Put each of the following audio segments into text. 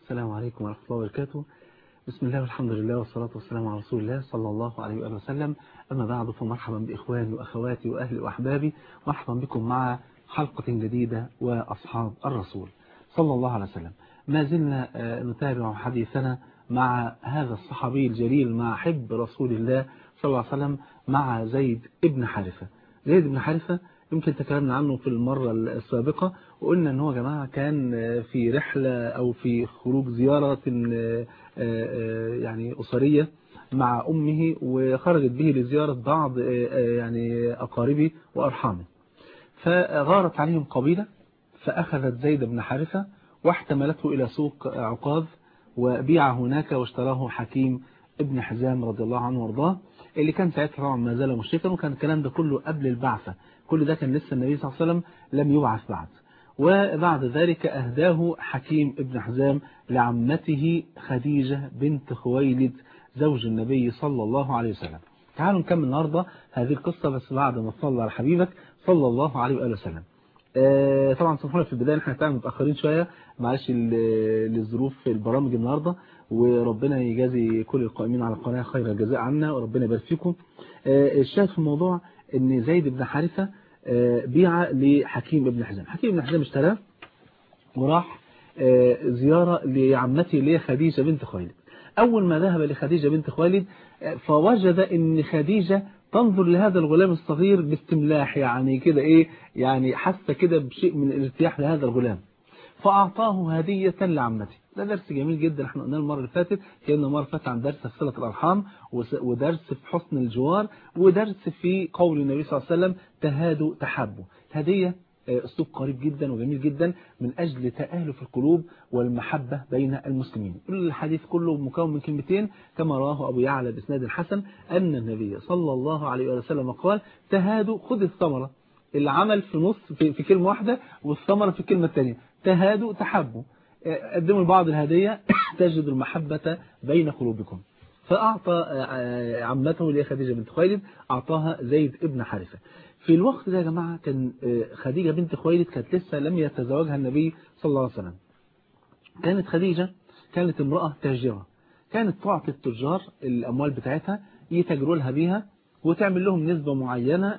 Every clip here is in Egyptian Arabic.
السلام عليكم ورحمة الله وبركاته بسم الله والحمد لله والصلاة والسلام على رسول الله صلى الله عليه وآله وسلم أما بعد فمرحبا بإخواني وأخواتي وأهلي وأحبابي مرحبا بكم مع حلقة جديدة وأصحاب الرسول صلى الله عليه وسلم ما زلنا نتابع حديثنا مع هذا الصحابي الجليل مع حب رسول الله صلى الله عليه وسلم مع زيد ابن حارثة زيد بن حارثة يمكن تكلمنا عنه في المرة السابقة وقلنا ان هو جماعة كان في رحلة او في خروج زيارة يعني أسرية مع أمه وخرجت به لزيارة بعض يعني أقاربه وأرحامه فغارت عليهم قبيلة فأخذت زيد بن حارثة واحتملته إلى سوق عقاذ وبيع هناك واشتراه حكيم ابن حزام رضي الله عنه وارضاه اللي كان ساعتها طبعا ما زال مشركا وكان الكلام ده كله قبل البعثة كل ده كان لسه النبي صلى الله عليه وسلم لم يبعث بعد وبعد ذلك أهداه حكيم ابن حزام لعمته خديجة بنت خويلد زوج النبي صلى الله عليه وسلم تعالوا نكمل النهاردة هذه القصة بس بعد ما تصلى على حبيبك صلى الله عليه وآله وسلم آه طبعا سبحانه في البداية احنا هنتعامل متأخرين شوية معلش لظروف البرامج النهاردة وربنا يجازي كل القائمين على القناة خير الجزاء عنا وربنا يبارك فيكم آه الشاهد في الموضوع ان زيد بن حارثة آه بيع لحكيم ابن حزام حكيم ابن حزام اشتراه وراح زيارة لعمته اللي هي خديجة بنت خويلد أول ما ذهب لخديجة بنت خويلد فوجد ان خديجة تنظر لهذا الغلام الصغير باستملاح يعني كده ايه يعني حس كده بشيء من الارتياح لهذا الغلام فأعطاه هدية لعمته ده درس جميل جدا احنا قلنا المرة اللي فاتت كنا مرة فاتت عن درس في صلة الأرحام ودرس في حسن الجوار ودرس في قول النبي صلى الله عليه وسلم تهادوا تحبوا الهدية اسلوب قريب جدا وجميل جدا من أجل تآلف القلوب والمحبة بين المسلمين الحديث كله مكون من كلمتين كما رواه أبو يعلى بإسناد الحسن أن النبي صلى الله عليه وسلم قال تهادوا خذ الثمرة العمل في نص في, في كلمة واحدة والثمرة في الكلمة الثانية تهادوا تحبوا قدموا لبعض الهدية تجد المحبة بين قلوبكم فأعطى عمته اللي هي خديجة بنت خويلد أعطاها زيد ابن حارثة في الوقت ده يا جماعة كان خديجة بنت خويلد كانت لسه لم يتزوجها النبي صلى الله عليه وسلم كانت خديجة كانت امرأة تاجرة كانت تعطي التجار الأموال بتاعتها يتاجروا لها بيها وتعمل لهم نسبة معينة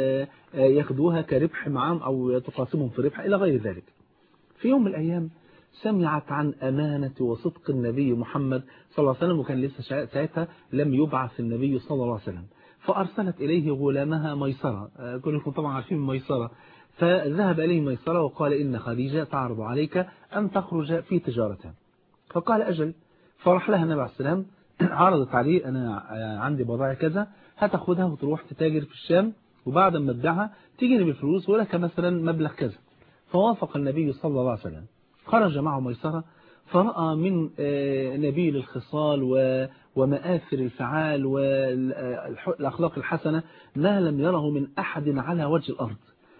ياخدوها كربح معهم أو تقاسمهم في ربح إلى غير ذلك في يوم من الأيام سمعت عن أمانة وصدق النبي محمد صلى الله عليه وسلم وكان لسه ساعتها لم يبعث النبي صلى الله عليه وسلم فأرسلت إليه غلامها ميسرة كلكم طبعا عارفين ميسرة فذهب إليه ميسرة وقال إن خديجة تعرض عليك أن تخرج في تجارتها فقال أجل فرح لها النبي عليه السلام عرضت عليه أنا عندي بضاعة كذا هتاخدها وتروح تتاجر في الشام وبعد ما تبيعها تيجي بالفلوس ولك مثلا مبلغ كذا فوافق النبي صلى الله عليه وسلم خرج معه ميسرة فرأى من نبيل الخصال ومآثر الفعال والأخلاق الحسنة ما لم يره من أحد على وجه الأرض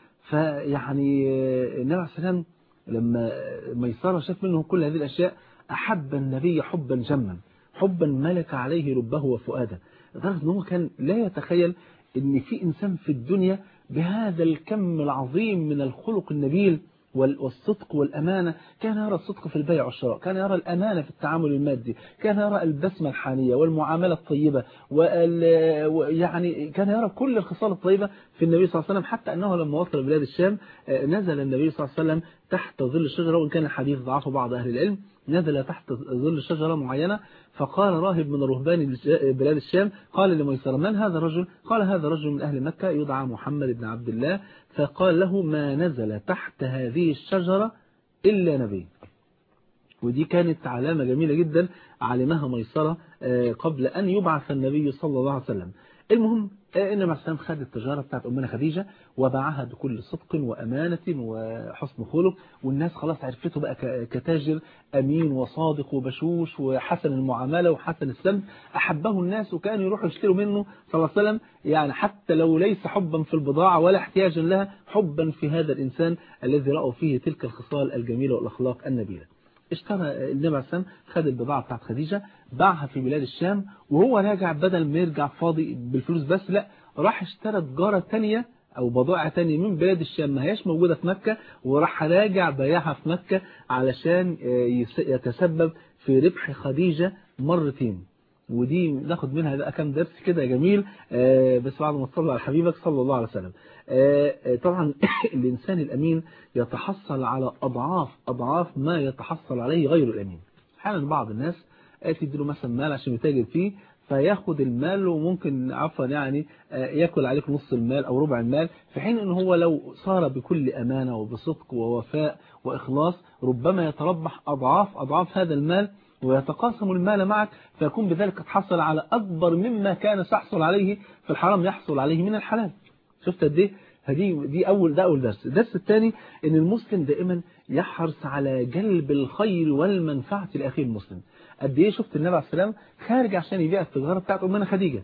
فيعني النبي عليه السلام لما ميسرة شاف منه كل هذه الأشياء أحب النبي حبا جما حبا ملك عليه ربه وفؤاده لدرجة أنه كان لا يتخيل أن في إنسان في الدنيا بهذا الكم العظيم من الخلق النبيل والصدق والأمانة كان يرى الصدق في البيع والشراء كان يرى الأمانة في التعامل المادي كان يرى البسمة الحانية والمعاملة الطيبة ويعني كان يرى كل الخصال الطيبة في النبي صلى الله عليه وسلم حتى أنه لما وصل بلاد الشام نزل النبي صلى الله عليه وسلم تحت ظل الشجرة وإن كان الحديث ضعفه بعض أهل العلم نزل تحت ظل شجرة معينة فقال راهب من رهبان بلاد الشام قال لميسر من هذا الرجل قال هذا رجل من أهل مكة يدعى محمد بن عبد الله فقال له ما نزل تحت هذه الشجرة إلا نبي ودي كانت علامة جميلة جدا علمها ميسرة قبل أن يبعث النبي صلى الله عليه وسلم المهم إن السلام خد التجارة بتاعت أمنا خديجة وباعها بكل صدق وأمانة وحسن خلق والناس خلاص عرفته بقى كتاجر أمين وصادق وبشوش وحسن المعاملة وحسن السلم أحبه الناس وكانوا يروحوا يشتروا منه صلى الله عليه وسلم يعني حتى لو ليس حبا في البضاعة ولا احتياجا لها حبا في هذا الإنسان الذي رأوا فيه تلك الخصال الجميلة والأخلاق النبيلة اشترى النبي عليه السلام خد البضاعة بتاعت خديجة باعها في بلاد الشام وهو راجع بدل ما يرجع فاضي بالفلوس بس لا راح اشترى تجارة تانية أو بضائع تانية من بلاد الشام ما هياش موجودة في مكة وراح راجع بيعها في مكة علشان يتسبب في ربح خديجة مرتين ودي ناخد منها بقى كام درس كده جميل بس بعد ما تصلي على حبيبك صلى الله عليه وسلم طبعا الإنسان الأمين يتحصل على أضعاف أضعاف ما يتحصل عليه غير الأمين احيانا بعض الناس تديله مثلا مال عشان يتاجر فيه فياخد المال وممكن عفوا يعني ياكل عليك نص المال أو ربع المال في حين ان هو لو صار بكل أمانة وبصدق ووفاء وإخلاص ربما يتربح أضعاف أضعاف هذا المال ويتقاسم المال معك فيكون بذلك قد حصل على أكبر مما كان سيحصل عليه في الحرام يحصل عليه من الحلال شفت قد ايه هدي دي أول ده أول درس الدرس الثاني إن المسلم دائما يحرص على جلب الخير والمنفعة لأخيه المسلم قد ايه شفت النبي عليه السلام خارج عشان يبيع التجارة بتاعت أمنا خديجة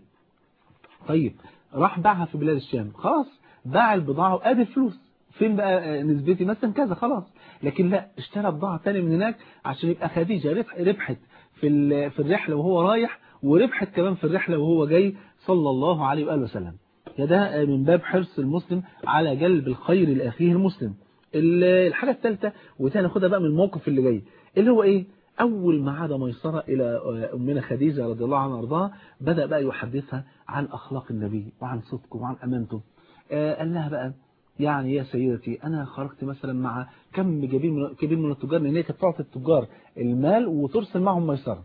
طيب راح باعها في بلاد الشام خلاص باع البضاعة وادي الفلوس فين بقى نسبتي مثلا كذا خلاص لكن لا اشترى بضاعة تاني من هناك عشان يبقى خديجة ربحت في في الرحلة وهو رايح وربحت كمان في الرحلة وهو جاي صلى الله عليه وآله وسلم ده من باب حرص المسلم على جلب الخير لأخيه المسلم الحاجة الثالثة وتاني ناخدها بقى من الموقف اللي جاي اللي هو ايه أول ما عاد ميسرة إلى أمنا خديجة رضي الله عنها وارضاها بدأ بقى يحدثها عن أخلاق النبي وعن صدقه وعن أمانته قال لها بقى يعني يا سيدتي أنا خرجت مثلا مع كم كبير من, كبير من التجار لأن هي كانت تعطي التجار المال وترسل معهم ميسرة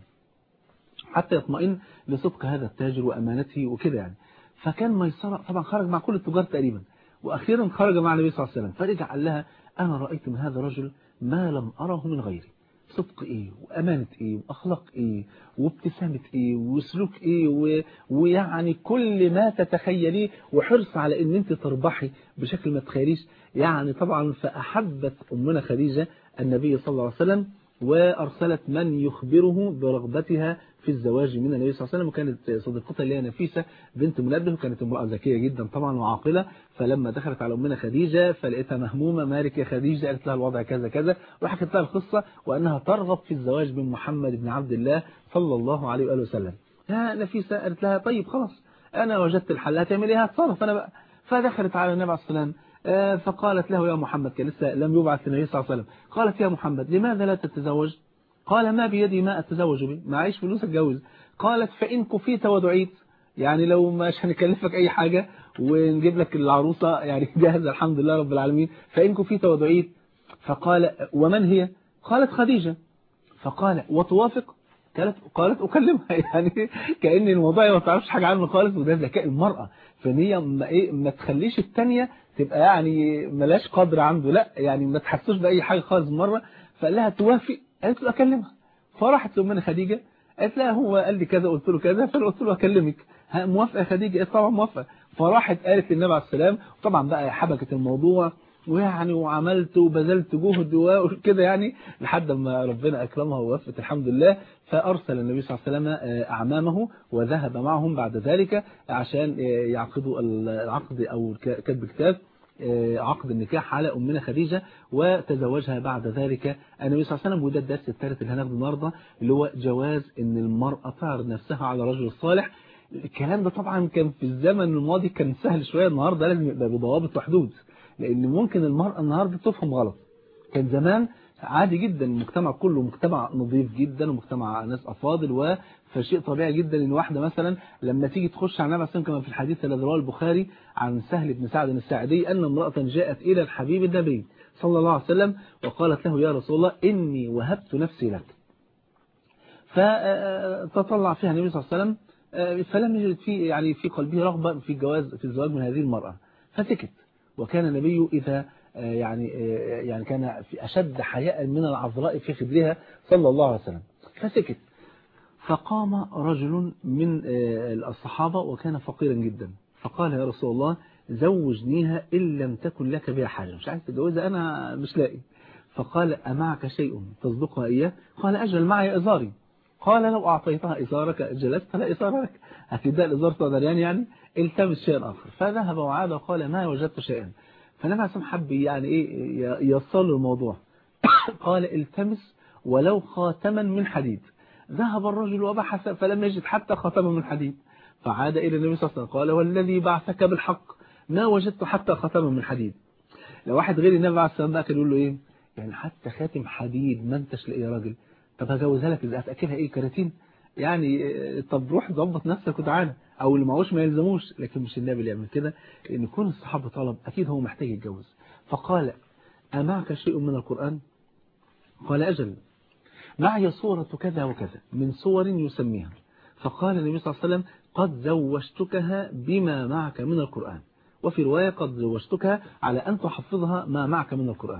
حتى يطمئن لصدق هذا التاجر وأمانته وكده يعني فكان ميسرة طبعا خرج مع كل التجار تقريبا وأخيرا خرج مع النبي صلى الله عليه وسلم فرجع قال لها أنا رأيت من هذا الرجل ما لم أره من غيري صدق ايه وامانه ايه واخلاق ايه وابتسامه ايه وسلوك ايه و... ويعني كل ما تتخيليه وحرص على ان انت تربحي بشكل ما تخيليش يعني طبعا فاحبت امنا خديجه النبي صلى الله عليه وسلم وارسلت من يخبره برغبتها في الزواج من النبي صلى الله عليه وسلم وكانت صديقتها اللي هي نفيسة بنت منبه وكانت امرأة ذكية جدا طبعا وعاقلة فلما دخلت على أمنا خديجة فلقيتها مهمومة مالك يا خديجة قالت لها الوضع كذا كذا وحكت لها القصة وأنها ترغب في الزواج من محمد بن عبد الله صلى الله عليه وآله وسلم يا نفيسة قالت لها طيب خلاص أنا وجدت الحل هتعمل إيه هتصرف أنا بقى فدخلت على النبي عليه السلام فقالت له يا محمد كان لسه لم يبعث النبي صلى الله عليه وسلم قالت يا محمد لماذا لا تتزوج قال ما بيدي ما أتزوج به معيش فلوس أتجوز قالت فإن كفيت ودعيت يعني لو مش هنكلفك أي حاجة ونجيب لك العروسة يعني جاهزة الحمد لله رب العالمين فإن كفيت ودعيت فقال ومن هي قالت خديجة فقال وتوافق قالت قالت أكلمها يعني كأن الموضوع ما تعرفش حاجة عنه خالص وده ذكاء المرأة فإن هي ما, إيه ما تخليش التانية تبقى يعني ملاش قدر عنده لا يعني ما تحسوش بأي حاجة خالص مرة فقال لها توافق قالت له أكلمها فراحت لأمنا خديجة قالت لها هو قال لي كذا قلت له كذا فانا قلت له أكلمك موافقة خديجة قالت طبعا موافقة فراحت قالت للنبي عليه السلام طبعا بقى حبكت الموضوع ويعني وعملت وبذلت جهد وكده يعني لحد ما ربنا أكرمها ووفت الحمد لله فأرسل النبي صلى الله عليه وسلم أعمامه وذهب معهم بعد ذلك عشان يعقدوا العقد أو كتب كتاب عقد النكاح على أمنا خديجة وتزوجها بعد ذلك النبي صلى الله عليه وسلم وده الدرس الثالث اللي هناخده النهارده اللي هو جواز ان المرأة تعرض نفسها على رجل صالح الكلام ده طبعا كان في الزمن الماضي كان سهل شوية النهاردة لازم يبقى بضوابط وحدود لأن ممكن المرأة النهاردة تفهم غلط كان زمان عادي جدا المجتمع كله مجتمع نظيف جدا ومجتمع ناس أفاضل و فشيء طبيعي جدا ان واحدة مثلا لما تيجي تخش على النبي كما في الحديث الذي رواه البخاري عن سهل بن سعد الساعدي أن امرأة جاءت إلى الحبيب النبي صلى الله عليه وسلم وقالت له يا رسول الله إني وهبت نفسي لك فتطلع فيها النبي صلى الله عليه وسلم فلم يجد في يعني في قلبه رغبة في الجواز في الزواج من هذه المرأة فسكت وكان النبي إذا يعني يعني كان في أشد حياء من العذراء في خدرها صلى الله عليه وسلم فسكت فقام رجل من الصحابة وكان فقيرا جدا فقال يا رسول الله زوجنيها إن لم تكن لك بها حاجة مش عايز تتجوزها أنا مش لاقي فقال أمعك شيء تصدقها إياه قال أجل معي إزاري قال لو أعطيتها إزارك جلست لا إزار لك هتدى الإزار صدريان يعني التمس شيئا آخر فذهب وعاد وقال ما وجدت شيئا فالنبي عليه حب يعني إيه يصل الموضوع قال التمس ولو خاتما من حديد ذهب الرجل وبحث فلم يجد حتى خاتما من حديد فعاد إلى النبي صلى الله عليه وسلم قال والذي بعثك بالحق ما وجدت حتى خاتما من حديد لو واحد غير النبي عليه السلام بقى كان يقول له ايه يعني حتى خاتم حديد ما انتش لاقي راجل طب هجوزها لك ازاي هتاكلها ايه كراتين يعني طب روح ظبط نفسك وتعالى او اللي معهوش ما يلزموش لكن مش النبي اللي يعمل كده لان يكون الصحابه طلب اكيد هو محتاج يتجوز فقال امعك شيء من القران قال اجل معي صورة كذا وكذا من صور يسميها فقال النبي صلى الله عليه وسلم قد زوجتكها بما معك من القرآن وفي رواية قد زوجتكها على أن تحفظها ما معك من القرآن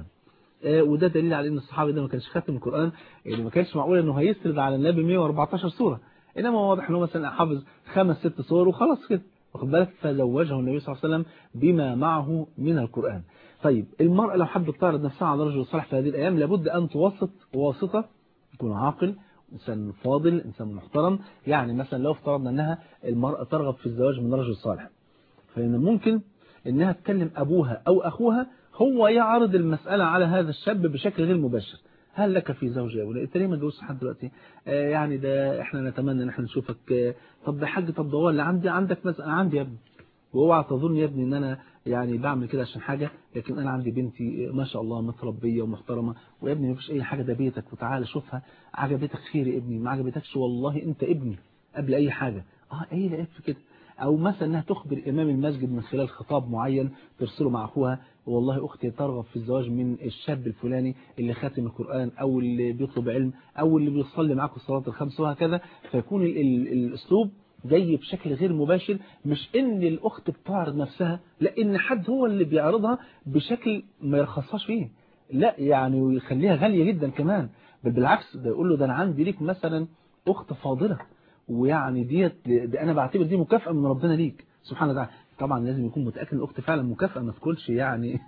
وده دليل على ان الصحابي ده ما كانش خاتم القرآن يعني ما كانش معقول انه هيسرد على النبي 114 سورة انما واضح انه مثلا حافظ خمس ست سور وخلاص كده واخد بالك فزوجه النبي صلى الله عليه وسلم بما معه من القرآن طيب المرأة لو حبت تعرض نفسها على رجل صالح في هذه الأيام لابد أن توسط واسطة يكون عاقل إنسان فاضل إنسان محترم يعني مثلا لو افترضنا أنها المرأة ترغب في الزواج من رجل صالح فإن ممكن أنها تكلم أبوها أو أخوها هو يعرض المسألة على هذا الشاب بشكل غير مباشر هل لك في زوجة ولا انت ليه ما اتجوزتش لحد دلوقتي آه يعني ده احنا نتمنى ان احنا نشوفك آه طب يا حاج طب ده هو اللي عندي عندك مثلا عندي يا ابني واوعى تظن يا ابني ان انا يعني بعمل كده عشان حاجة لكن انا عندي بنتي ما شاء الله متربية ومحترمة ويا ابني مفيش اي حاجة ده بيتك وتعالى شوفها عجبتك خير يا ابني ما عجبتكش والله انت ابني قبل اي حاجة اه ايه لقيت في كده او مثلا انها تخبر امام المسجد من خلال خطاب معين ترسله مع اخوها والله اختي ترغب في الزواج من الشاب الفلاني اللي خاتم القرآن او اللي بيطلب علم او اللي بيصلي معاكم الصلاة الخمس وهكذا فيكون ال ال الاسلوب جاي بشكل غير مباشر مش ان الاخت بتعرض نفسها لا ان حد هو اللي بيعرضها بشكل ما يرخصهاش فيه لا يعني ويخليها غالية جدا كمان بل بالعكس ده يقول له ده انا عندي ليك مثلا اخت فاضلة ويعني ديت دي انا بعتبر دي مكافأة من ربنا ليك سبحانه وتعالى طبعا لازم يكون متأكد ان الاخت فعلا مكافأة ما تقولش يعني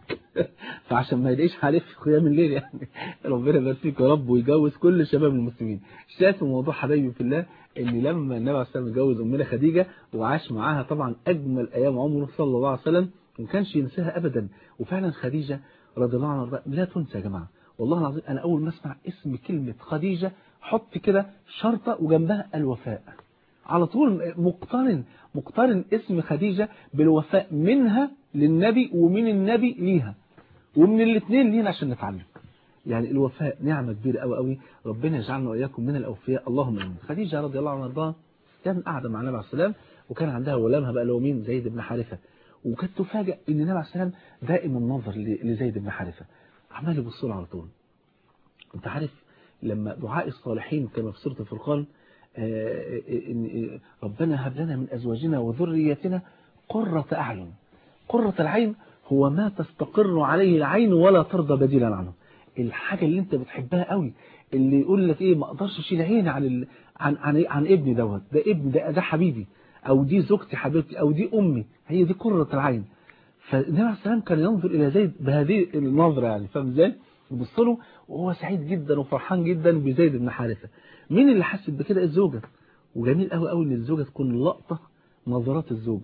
فعشان ما يلاقيش عليه في قيام الليل يعني ربنا يبارك فيك يا رب ويجوز كل شباب المسلمين شايف الموضوع حبايبي في الله ان لما النبي عليه الصلاه والسلام اتجوز امنا خديجه وعاش معاها طبعا اجمل ايام عمره صلى الله عليه وسلم وما كانش ينساها ابدا وفعلا خديجه رضي الله عنها لا تنسى يا جماعه والله العظيم انا اول ما اسمع اسم كلمه خديجه حط كده شرطه وجنبها الوفاء على طول مقترن مقترن اسم خديجة بالوفاء منها للنبي ومن النبي ليها ومن الاثنين لينا عشان نتعلم يعني الوفاء نعمة كبيرة قوي قوي ربنا يجعلنا وإياكم من الأوفياء اللهم امين خديجة رضي الله عنها وارضاها كان قاعدة مع النبي عليه السلام وكان عندها غلامها بقى له مين زيد بن حارثة وكانت تفاجئ ان النبي عليه السلام دائم النظر لزيد بن حارثة عمال يبص له على طول انت عارف لما دعاء الصالحين كما في سورة الفرقان ربنا هب لنا من أزواجنا وذريتنا قرة أعين قرة العين هو ما تستقر عليه العين ولا ترضى بديلا عنه الحاجة اللي انت بتحبها قوي اللي يقول لك ايه ما اقدرش اشيل عيني عن ال... عن عن عن ابني دوت ده ابني ده ده حبيبي او دي زوجتي حبيبتي او دي امي هي دي قرة العين فالنبي عليه السلام كان ينظر الى زيد بهذه النظرة يعني فاهم ازاي يبص له وهو سعيد جدا وفرحان جدا بزيد بن حارثة مين اللي حست بكده الزوجة وجميل قوي قوي ان الزوجة تكون لقطة نظرات الزوج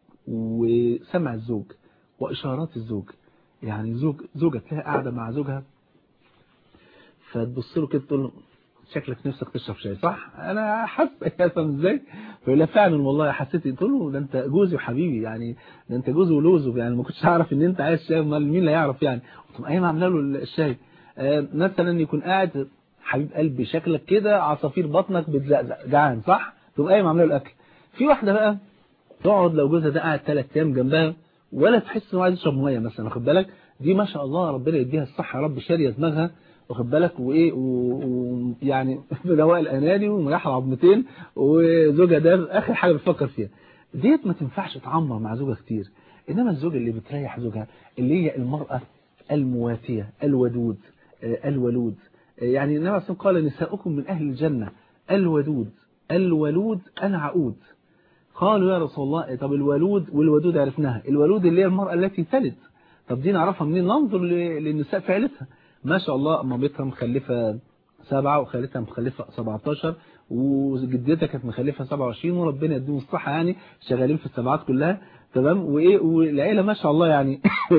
وسمع الزوج وإشارات الزوج يعني زوج زوجة تلاقيها قاعدة مع زوجها فتبص له كده تقول له شكلك نفسك تشرب شاي صح انا حاسه يا فاهم ازاي فيقول لها فعلا والله حسيت قلت له ده انت جوزي وحبيبي يعني ده انت جوزي ولوزه يعني ما كنتش اعرف ان انت عايز شاي امال مين اللي يعرف يعني قلت ايام عامله له الشاي آه مثلا يكون قاعد حبيب قلبي شكلك كده عصافير بطنك بتزقزق جعان صح تقوم قايم عامله له الاكل في واحده بقى تقعد لو جوزها ده قاعد ثلاث ايام جنبها ولا تحس انه عايز يشرب ميه مثلا واخد بالك دي ما شاء الله ربنا يديها الصحه يا رب شاريه دماغها واخد بالك وايه ويعني بدواء الاناني ومريح العظمتين وزوجها ده اخر حاجه بتفكر فيها ديت ما تنفعش تعمر مع زوجها كتير انما الزوجه اللي بتريح زوجها اللي هي المراه المواتيه الودود الولود يعني النبي عليه قال نساؤكم من اهل الجنه الودود الولود العقود قالوا يا رسول الله طب الولود والودود عرفناها الولود اللي هي المرأة التي تلد طب دي نعرفها منين ننظر للنساء في عيلتها ما شاء الله مامتها مخلفة سبعة وخالتها مخلفة 17 وجدتها كانت مخلفة 27 وربنا يديهم الصحة يعني شغالين في السبعات كلها تمام وايه والعيلة ما شاء الله يعني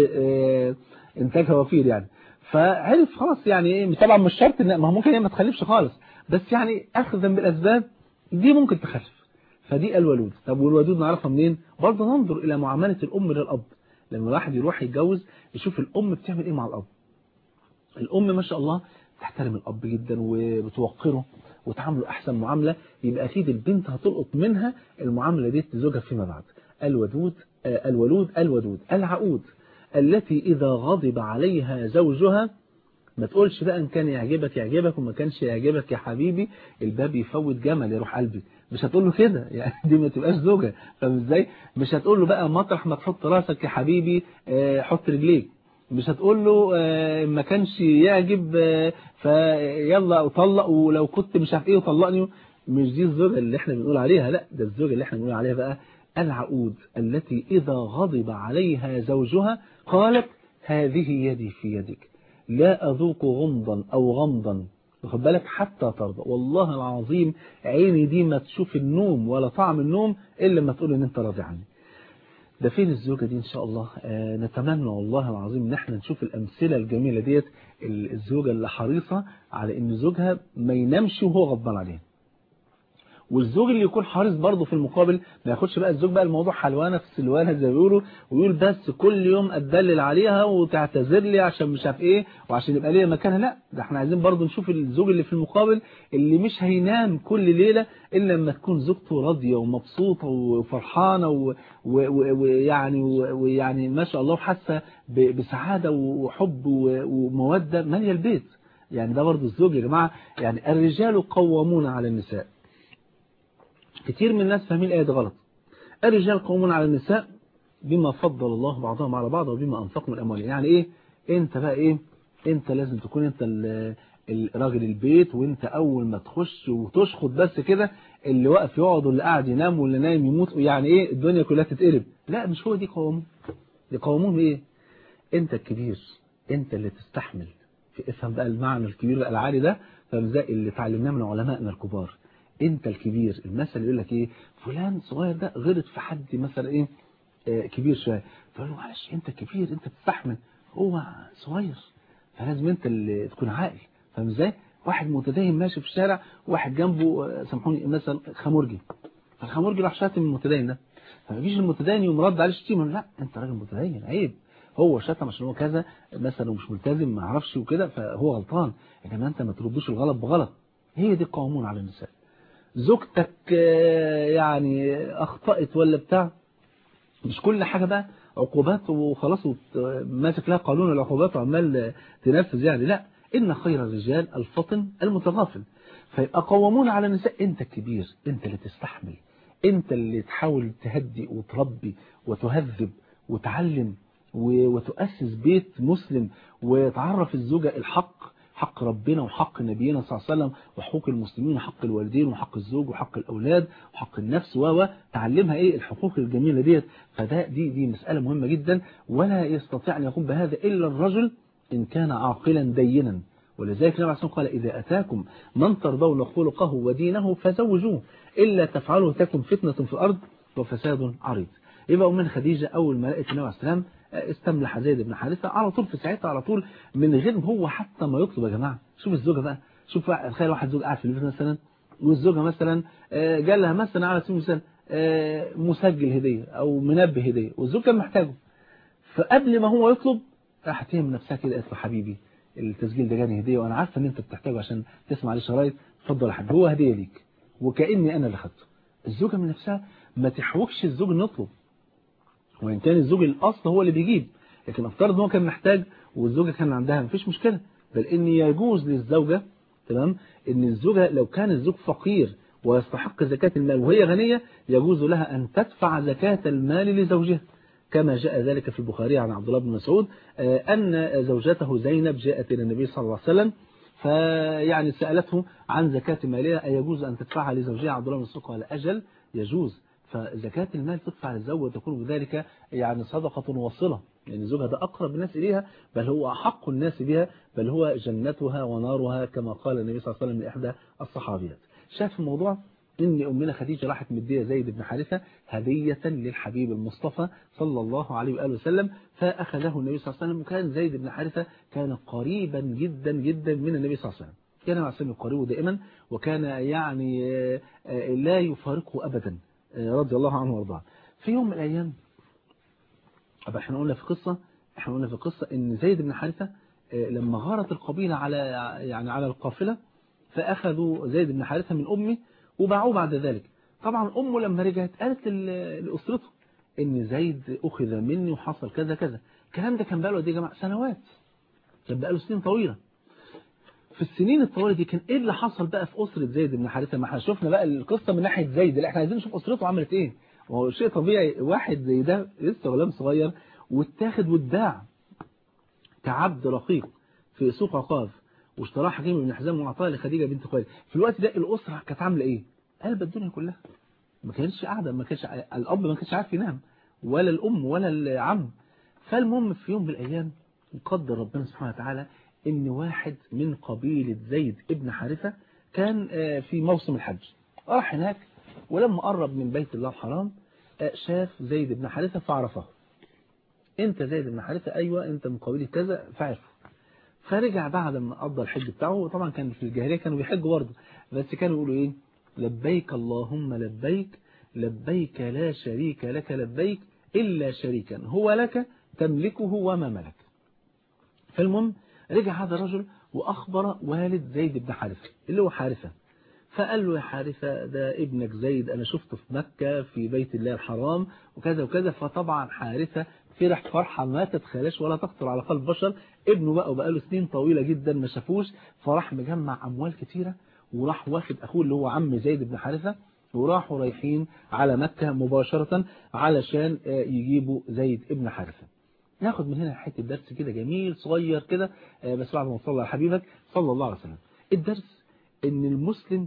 انتاجها وفير يعني فعرف خلاص يعني ايه طبعا مش شرط ان ما ممكن هي ما تخلفش خالص بس يعني اخذا بالاسباب دي ممكن تخلف فدي الولود طب والودود نعرفها منين برضه ننظر الى معاملة الام للاب لما الواحد يروح يتجوز يشوف الأم بتعمل إيه مع الأب الأم ما شاء الله تحترم الأب جدا وبتوقره وتعامله أحسن معاملة يبقى أكيد البنت هتلقط منها المعاملة دي لزوجها فيما بعد الودود الولود الودود العقود التي إذا غضب عليها زوجها ما تقولش بقى ان كان يعجبك يعجبك وما كانش يعجبك يا حبيبي الباب يفوت جمل يروح قلبي مش هتقول له كده يعني دي ما تبقاش زوجة فاهم ازاي مش هتقول له بقى مطرح ما تحط راسك يا حبيبي حط رجليك مش هتقول له ما كانش يعجب فيلا اطلق ولو كنت مش عارف ايه وطلقني مش دي الزوجة اللي احنا بنقول عليها لا ده الزوجة اللي احنا بنقول عليها بقى العقود التي إذا غضب عليها زوجها قالت هذه يدي في يدك لا أذوق غمضا أو غمضا واخد بالك حتى ترضى والله العظيم عيني دي ما تشوف النوم ولا طعم النوم إلا لما تقول إن أنت راضي عني ده فين الزوجة دي إن شاء الله آه نتمنى والله العظيم إن احنا نشوف الأمثلة الجميلة ديت الزوجة اللي حريصة على إن زوجها ما ينامش وهو غضبان عليها والزوج اللي يكون حريص برضه في المقابل ما ياخدش بقى الزوج بقى الموضوع حلوانه في سلوانه زي ما بيقولوا ويقول بس كل يوم اتدلل عليها وتعتذر لي عشان مش عارف ايه وعشان يبقى ليا مكانها لا ده احنا عايزين برضه نشوف الزوج اللي في المقابل اللي مش هينام كل ليله الا لما تكون زوجته راضيه ومبسوطه وفرحانه ويعني ويعني ما شاء الله حاسه بسعاده وحب وموده ماليه البيت يعني ده برضه الزوج يا جماعه يعني الرجال قوامون على النساء كتير من الناس فاهمين الآية دي غلط الرجال قومون على النساء بما فضل الله بعضهم على بعض وبما أنفقوا من أموالهم يعني إيه أنت بقى إيه أنت لازم تكون أنت راجل البيت وأنت أول ما تخش وتشخط بس كده اللي واقف يقعد واللي قاعد ينام واللي نايم يموت يعني إيه الدنيا كلها تتقلب لا مش هو دي قوامون دي قوامون إيه أنت الكبير أنت اللي تستحمل افهم بقى المعنى الكبير بقى العالي ده فمزاق اللي تعلمناه من علمائنا الكبار انت الكبير المثل يقول لك ايه فلان صغير ده غلط في حد مثلا ايه آه كبير شويه فقال له معلش انت كبير انت بتستحمل هو صغير فلازم انت اللي تكون عاقل فاهم ازاي واحد متدين ماشي في الشارع واحد جنبه آه سامحوني مثلا خمرجي فالخمرجي راح شاتم المتدين ده فما يجيش المتدين يقوم رد عليه شتيمه لا انت راجل متدين عيب هو شتم عشان هو كذا مثلا ومش ملتزم ما اعرفش وكده فهو غلطان انما انت ما تردوش الغلط بغلط هي دي القوامون على النساء زوجتك يعني أخطأت ولا بتاع مش كل حاجة بقى عقوبات وخلاص ماسك لها قانون العقوبات وعمال تنفذ يعني لا إن خير الرجال الفطن المتغافل فيبقى قوامون على النساء أنت الكبير أنت اللي تستحمل أنت اللي تحاول تهدي وتربي وتهذب وتعلم وتؤسس بيت مسلم وتعرف الزوجة الحق حق ربنا وحق نبينا صلى الله عليه وسلم وحقوق المسلمين وحق الوالدين وحق الزوج وحق الأولاد وحق النفس و تعلمها ايه الحقوق الجميلة ديت فده دي دي مسألة مهمة جدا ولا يستطيع أن يقوم بهذا إلا الرجل إن كان عاقلا دينا ولذلك النبي عليه قال إذا أتاكم من ترضون خلقه ودينه فزوجوه إلا تفعلوا تكن فتنة في الأرض وفساد عريض يبقى أمنا خديجة أول ما لقيت النبي عليه السلام استملح زيد بن حارثة على طول في ساعتها على طول من غير هو حتى ما يطلب يا جماعة شوف الزوجة بقى شوف تخيل واحد زوج قاعد في البيت مثلا والزوجة مثلا جال لها مثلا على سبيل المثال مسجل هدية أو منبه هدية والزوج كان محتاجه فقبل ما هو يطلب راحت هي من نفسها كده قالت له حبيبي التسجيل ده جاني هدية وأنا عارفة إن أنت بتحتاجه عشان تسمع عليه شرايط اتفضل يا حبيبي هو هدية ليك وكأني أنا اللي خدته الزوجة من نفسها ما تحوكش الزوج إنه يطلب وإن كان الزوج الأصل هو اللي بيجيب لكن افترض ان هو كان محتاج والزوجة كان عندها مفيش مشكلة بل ان يجوز للزوجة تمام ان الزوجة لو كان الزوج فقير ويستحق زكاة المال وهي غنية يجوز لها أن تدفع زكاة المال لزوجها كما جاء ذلك في البخاري عن عبد الله بن مسعود أن زوجته زينب جاءت إلى النبي صلى الله عليه وسلم فيعني سألته عن زكاة مالها أيجوز أن تدفعها لزوجها عبد الله بن مسعود قال أجل يجوز فزكاة المال تدفع للزوج وتكون بذلك يعني صدقة واصلة يعني زوجها ده أقرب الناس إليها بل هو أحق الناس بها بل هو جنتها ونارها كما قال النبي صلى الله عليه وسلم لإحدى الصحابيات شاف الموضوع إن أمنا خديجة راحت مدية زيد بن حارثة هدية للحبيب المصطفى صلى الله عليه وآله وسلم فأخذه النبي صلى الله عليه وسلم وكان زيد بن حارثة كان قريبا جدا جدا من النبي صلى الله عليه وسلم كان مع السلام قريبه دائما وكان يعني لا يفارقه أبدا رضي الله عنه وارضاه في يوم من الأيام طب احنا قلنا في قصة احنا قلنا في قصة ان زيد بن حارثة لما غارت القبيلة على يعني على القافلة فأخذوا زيد بن حارثة من أمه وباعوه بعد ذلك طبعا أمه لما رجعت قالت لأسرته إن زيد أخذ مني وحصل كذا كذا الكلام ده كان بقاله دي يا جماعة سنوات كان بقاله سنين طويلة في السنين الطويلة دي كان ايه اللي حصل بقى في أسرة زيد بن حارثة ما احنا شفنا بقى القصة من ناحية زيد اللي احنا عايزين نشوف أسرته عملت ايه وهو شيء طبيعي واحد زي ده لسه غلام صغير واتاخد واتباع كعبد رقيق في سوق عقاب واشتراه حكيم بن حزام واعطاه لخديجه بنت خويلد في الوقت ده الاسره كانت عامله ايه قلب الدنيا كلها ما كانش قاعده ما كانش الاب ما كانش عارف ينام ولا الام ولا العم فالمهم في يوم من الايام قدر ربنا سبحانه وتعالى ان واحد من قبيله زيد ابن حارثه كان في موسم الحج راح هناك ولما قرب من بيت الله الحرام شاف زيد بن حارثه فعرفه انت زيد بن حارثه ايوه انت من قبيله كذا فعرفه فرجع بعد ما قضى الحج بتاعه طبعا كان في الجاهليه كانوا بيحجوا برضه بس كانوا يقولوا ايه لبيك اللهم لبيك لبيك لا شريك لك لبيك إلا شريكا هو لك تملكه وما ملك فالمهم رجع هذا الرجل وأخبر والد زيد بن حارثة اللي هو حارثة فقال له يا حارثة ده ابنك زيد أنا شفته في مكة في بيت الله الحرام وكذا وكذا فطبعا حارثة فرح فرحة ما تتخيلش ولا تخطر على قلب بشر ابنه بقى وبقى له سنين طويلة جدا ما شافوش فراح مجمع أموال كتيرة وراح واخد أخوه اللي هو عم زيد بن حارثة وراحوا رايحين على مكة مباشرة علشان يجيبوا زيد ابن حارثة ناخد من هنا حتة درس كده جميل صغير كده بس بعد ما تصلى على حبيبك صلى الله عليه وسلم الدرس ان المسلم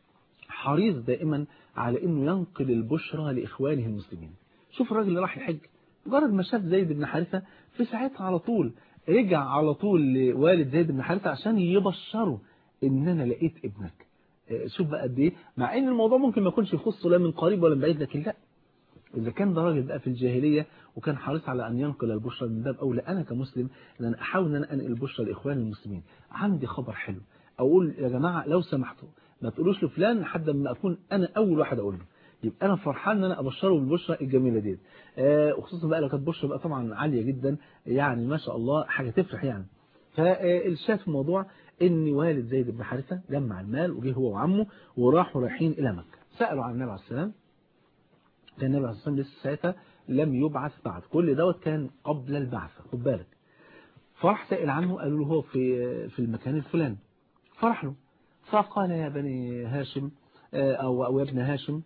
حريص دائما على انه ينقل البشرى لاخوانه المسلمين شوف الراجل اللي راح يحج مجرد ما شاف زيد بن حارثة في ساعتها على طول رجع على طول لوالد زيد بن حارثة عشان يبشره ان انا لقيت ابنك شوف بقى قد ايه مع ان الموضوع ممكن ما يكونش يخصه لا من قريب ولا من بعيد لكن لا اذا كان ده راجل بقى في الجاهليه وكان حريص على ان ينقل البشرى من باب اولى انا كمسلم ان انا احاول ان انا انقل البشرى لاخواني المسلمين عندي خبر حلو اقول يا جماعه لو سمحتوا ما تقولوش لفلان لحد ما اكون انا اول واحد اقول له يبقى انا فرحان ان انا ابشره بالبشرى الجميله ديت آه وخصوصا بقى لو كانت بشرى بقى طبعا عاليه جدا يعني ما شاء الله حاجه تفرح يعني فالشاهد في الموضوع ان والد زيد بن حارثه جمع المال وجه هو وعمه وراحوا رايحين الى مكه سالوا عن النبي عليه السلام كان النبي عليه السلام لسه ساعتها لم يبعث بعد كل دوت كان قبل البعثه خد بالك فراح سائل عنه قالوا له هو في في المكان الفلاني فرح له فقال يا بني هاشم او او يا ابن هاشم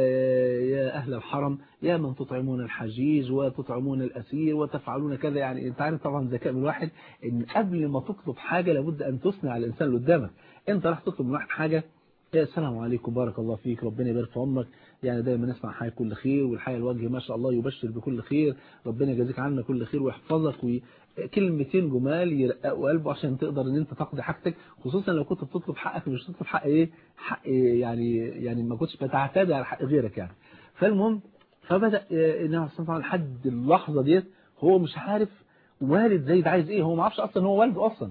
يا أهل الحرم يا من تطعمون الحجيج وتطعمون الأسير وتفعلون كذا يعني انت عارف طبعا ذكاء من الواحد ان قبل ما تطلب حاجة لابد أن تثني على الإنسان اللي قدامك انت راح تطلب من واحد حاجة يا السلام عليكم بارك الله فيك ربنا يبارك في عمرك يعني دايما نسمع حاجة كل خير والحياة الوجه ما شاء الله يبشر بكل خير ربنا يجازيك عنا كل خير ويحفظك وي... كلمتين جمال يرققوا قلبه عشان تقدر ان انت تقضي حاجتك خصوصا لو كنت بتطلب حقك مش تطلب حق ايه حق إيه يعني يعني ما كنتش بتعتدي على حق غيرك يعني فالمهم فبدا النبي عليه الصلاه لحد اللحظه ديت هو مش عارف والد زيد عايز ايه هو ما عرفش اصلا هو والده اصلا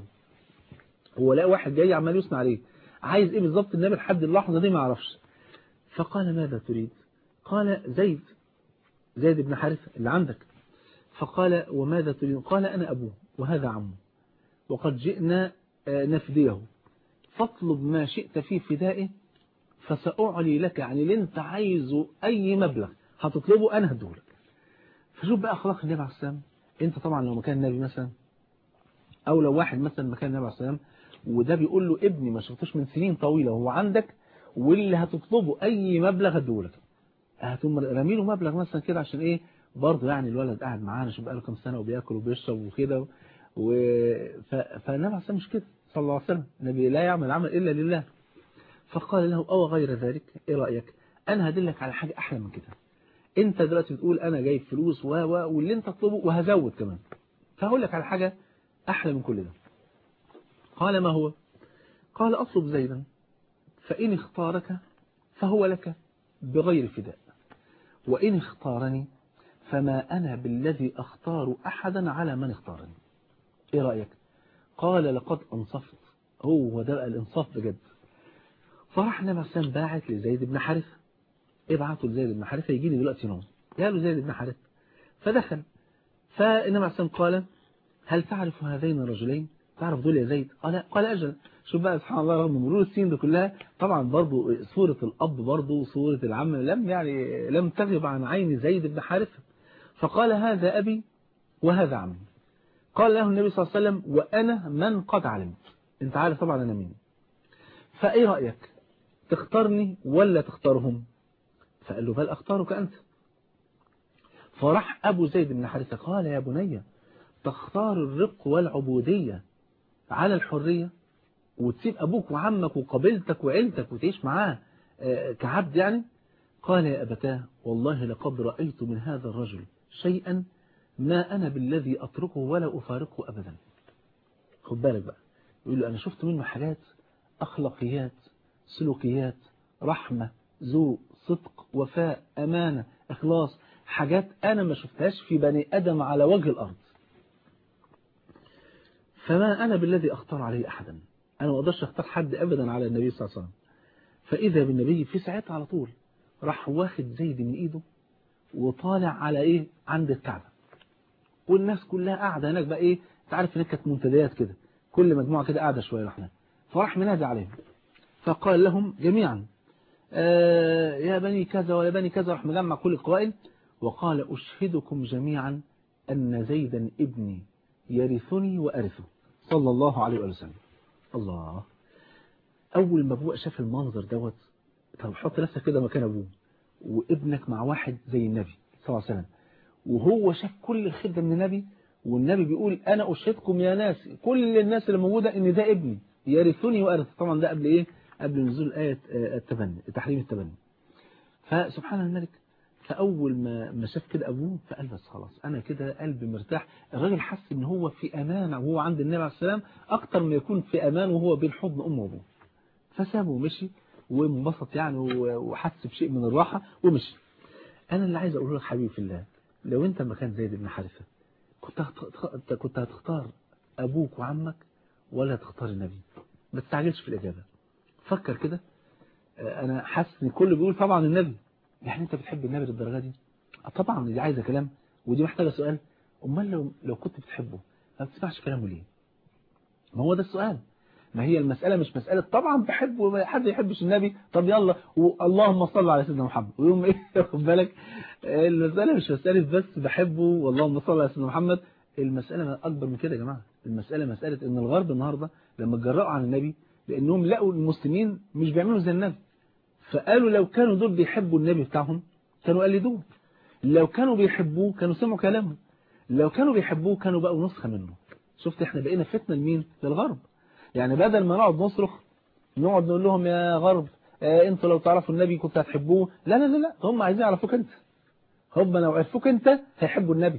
هو لقى واحد جاي عمال يثني عليه عايز ايه بالظبط النبي لحد اللحظه دي ما يعرفش فقال ماذا تريد قال زيد زيد بن حارثه اللي عندك فقال وماذا تريد قال أنا أبوه وهذا عمه وقد جئنا نفديه فاطلب ما شئت في فدائه فسأعلي لك يعني اللي انت عايزه أي مبلغ هتطلبه أنا هدولك فشوف بقى أخلاق النبي عليه السلام انت طبعا لو مكان النبي مثلا أو لو واحد مثلا مكان النبي عليه السلام وده بيقول له ابني ما شفتوش من سنين طويلة وهو عندك واللي هتطلبه أي مبلغ هدولك هتقوم رامي له مبلغ مثلا كده عشان ايه برضه يعني الولد قاعد معانا شوف بقاله كام سنة وبياكل وبيشرب وكده و... ف... فالنبي عليه الصلاة مش كده صلى الله عليه وسلم النبي لا يعمل عمل إلا لله فقال له أو غير ذلك إيه رأيك أنا هدلك على حاجة أحلى من كده أنت دلوقتي بتقول أنا جايب فلوس و... و... واللي أنت تطلبه وهزود كمان فهقول لك على حاجة أحلى من كل ده قال ما هو قال أطلب زيدا فإن اختارك فهو لك بغير فداء وإن اختارني فما أنا بالذي أختار أحدا على من اختارني إيه رأيك قال لقد أنصفت هو ده بقى الإنصاف بجد فراح النبي عليه السلام باعت لزيد بن حارثة ابعته لزيد بن حارثة يجي لي دلوقتي نوم قال له زيد بن حارثة فدخل فإنما عليه قال هل تعرف هذين الرجلين تعرف دول يا زيد قال قال أجل شوف بقى سبحان الله رغم مرور السنين دي كلها طبعا برضو صورة الأب برضو وصورة العم لم يعني لم تغب عن عين زيد بن حارثة فقال هذا أبي وهذا عمي قال له النبي صلى الله عليه وسلم وأنا من قد علمت انت عارف طبعا أنا مين فأي رأيك تختارني ولا تختارهم فقال له بل أختارك أنت فرح أبو زيد بن حارثة قال يا بني تختار الرق والعبودية على الحرية وتسيب أبوك وعمك وقبيلتك وعيلتك وتعيش معاه كعبد يعني قال يا أبتاه والله لقد رأيت من هذا الرجل شيئا ما أنا بالذي أتركه ولا أفارقه أبدا خد بالك بقى يقول له أنا شفت منه حاجات أخلاقيات سلوكيات رحمة ذوق صدق وفاء أمانة إخلاص حاجات أنا ما شفتهاش في بني أدم على وجه الأرض فما أنا بالذي أختار عليه أحدا أنا ما أقدرش أختار حد أبدا على النبي صلى الله عليه وسلم فإذا بالنبي في ساعتها على طول راح واخد زيد من إيده وطالع على إيه عند الكعبة والناس كلها قاعدة هناك بقى إيه تعرف هناك كانت منتديات كده كل مجموعة كده قاعدة شوية رحنا فراح منادي عليهم فقال لهم جميعا آه يا بني كذا ويا بني كذا راح مجمع كل القوائل وقال أشهدكم جميعا أن زيدا ابني يرثني وأرثه صلى الله عليه وسلم الله أول ما أبوه شاف المنظر دوت طب حط نفسك كده مكان أبوه وابنك مع واحد زي النبي صلى الله عليه وسلم وهو شاف كل الخدمة من النبي والنبي بيقول أنا أشهدكم يا ناس كل الناس اللي موجودة إن ده ابني يرثني وأرث طبعا ده قبل إيه قبل نزول آية التبني تحريم التبني فسبحان الملك فأول ما ما شاف كده أبوه فقال بس خلاص أنا كده قلبي مرتاح الراجل حس إن هو في أمان وهو عند النبي عليه السلام أكتر ما يكون في أمان وهو بين حضن أمه وأبوه فسابه ومشي وانبسط يعني وحس بشيء من الراحة ومشي أنا اللي عايز أقوله لك حبيبي في الله لو أنت مكان زيد بن حارثة كنت كنت هتختار أبوك وعمك ولا هتختار النبي ما تستعجلش في الإجابة فكر كده أنا حاسس إن الكل بيقول طبعا النبي يعني أنت بتحب النبي للدرجة دي طبعا دي عايزة كلام ودي محتاجة سؤال أمال لو لو كنت بتحبه ما بتسمعش كلامه ليه ما هو ده السؤال ما هي المسألة مش مسألة طبعا بحبه حد يحبش النبي طب يلا اللهم صل على سيدنا محمد ويوم ايه خد بالك المسألة مش مسألة بس بحبه واللهم صل على سيدنا محمد المسألة أكبر من كده يا جماعة المسألة مسألة ان الغرب النهاردة لما اتجرأوا عن النبي لأنهم لقوا المسلمين مش بيعملوا زي النبي فقالوا لو كانوا دول بيحبوا النبي بتاعهم كانوا قلدوه لو كانوا بيحبوه كانوا سمعوا كلامه لو كانوا بيحبوه كانوا بقوا نسخة منه شفت احنا بقينا فتنة لمين للغرب يعني بدل ما نقعد نصرخ نقعد نقول لهم يا غرب اه انتوا لو تعرفوا النبي كنت هتحبوه لا لا لا لا هم عايزين يعرفوك انت هم لو عرفوك انت هيحبوا النبي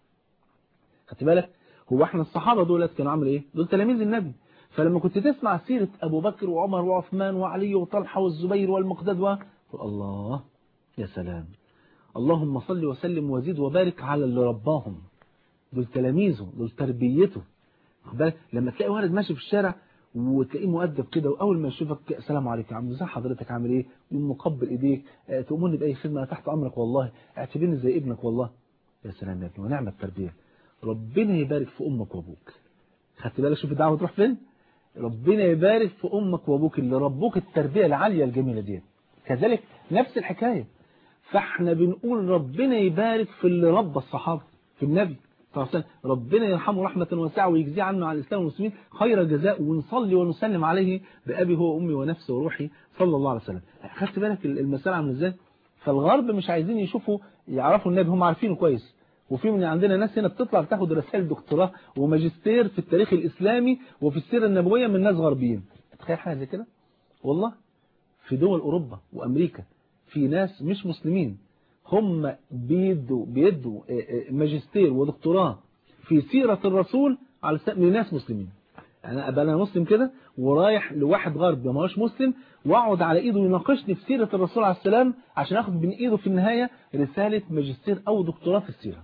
خدت بالك هو احنا الصحابة دولت كانوا عامل ايه دول تلاميذ النبي فلما كنت تسمع سيرة ابو بكر وعمر وعثمان وعلي وطلحة والزبير والمقداد و الله يا سلام اللهم صل وسلم وزيد وبارك على اللي رباهم دول تلاميذه دول تربيته لما تلاقي واحد ماشي في الشارع وتلاقيه مؤدب كده واول ما يشوفك السلام عليكم يا عم ازي حضرتك عامل ايه يقوم مقبل ايديك اه تؤمرني باي خدمه تحت امرك والله اعتبرني زي ابنك والله يا سلام يا ابني ونعم التربيه ربنا يبارك في امك وابوك خدت بالك شوف الدعوه تروح فين ربنا يبارك في امك وابوك اللي ربوك التربيه العاليه الجميله دي كذلك نفس الحكايه فاحنا بنقول ربنا يبارك في اللي ربى الصحابه في النبي صلى الله عليه وسلم ربنا يرحمه رحمة واسعة ويجزيه عنه على الإسلام والمسلمين خير الجزاء ونصلي ونسلم عليه بأبي هو أمي ونفسي وروحي صلى الله عليه وسلم خدت بالك المسألة عامله ازاي فالغرب مش عايزين يشوفوا يعرفوا النبي هم عارفينه كويس وفي من عندنا ناس هنا بتطلع بتاخد رسائل دكتوراه وماجستير في التاريخ الإسلامي وفي السيرة النبوية من ناس غربيين تخيل حاجة زي كده والله في دول أوروبا وأمريكا في ناس مش مسلمين هم بيدوا بيدوا ماجستير ودكتوراه في سيرة الرسول على لناس مسلمين انا ابقى انا مسلم كده ورايح لواحد غرب ما هوش مسلم واقعد على ايده يناقشني في سيرة الرسول عليه السلام عشان اخد من ايده في النهاية رسالة ماجستير او دكتوراه في السيرة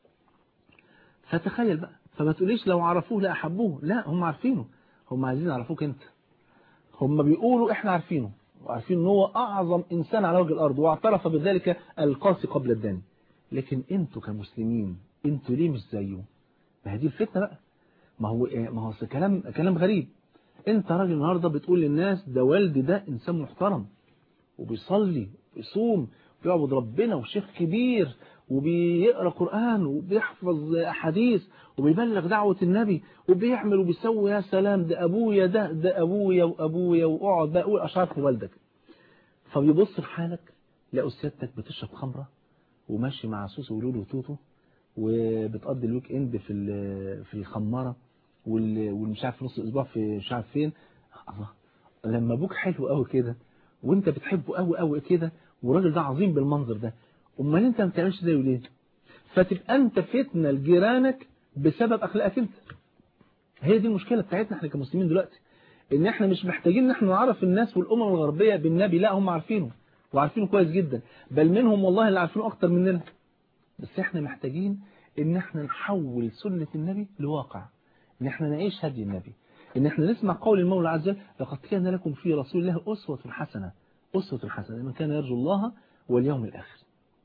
فتخيل بقى فما تقوليش لو عرفوه لا احبوه لا هم عارفينه هم عايزين يعرفوك انت هم بيقولوا احنا عارفينه وعارفين ان هو اعظم انسان على وجه الارض واعترف بذلك القاسي قبل الداني لكن انتوا كمسلمين انتوا ليه مش زيه ما هي دي الفتنة بقى ما هو ما هو كلام كلام غريب انت راجل النهارده بتقول للناس ده والدي ده انسان محترم وبيصلي ويصوم ويعبد ربنا وشيخ كبير وبيقرا قرآن وبيحفظ أحاديث وبيبلغ دعوة النبي وبيعمل وبيسوي يا سلام ده أبويا ده ده أبويا وأبويا وأقعد بقى أقول أشعار في والدك فبيبص في حالك لقوا سيادتك بتشرب خمرة وماشي مع سوسو ولولو وتوتو وبتقضي الويك اند في في الخمارة والمش عارف نص الأسبوع في مش عارف فين الله لما أبوك حلو قوي كده وانت بتحبه قوي قوي كده والراجل ده عظيم بالمنظر ده امال انت ما بتعملش زيه ليه فتبقى انت فتنه لجيرانك بسبب اخلاقك انت هي دي المشكله بتاعتنا احنا كمسلمين دلوقتي ان احنا مش محتاجين ان احنا نعرف الناس والامم الغربيه بالنبي لا هم عارفينه وعارفينه كويس جدا بل منهم والله اللي عارفينه اكتر مننا بس احنا محتاجين ان احنا نحول سنه النبي لواقع ان احنا نعيش هدي النبي ان احنا نسمع قول المولى عز وجل لقد كان لكم في رسول الله اسوه حسنه اسوه حسنه لمن كان يرجو الله واليوم الاخر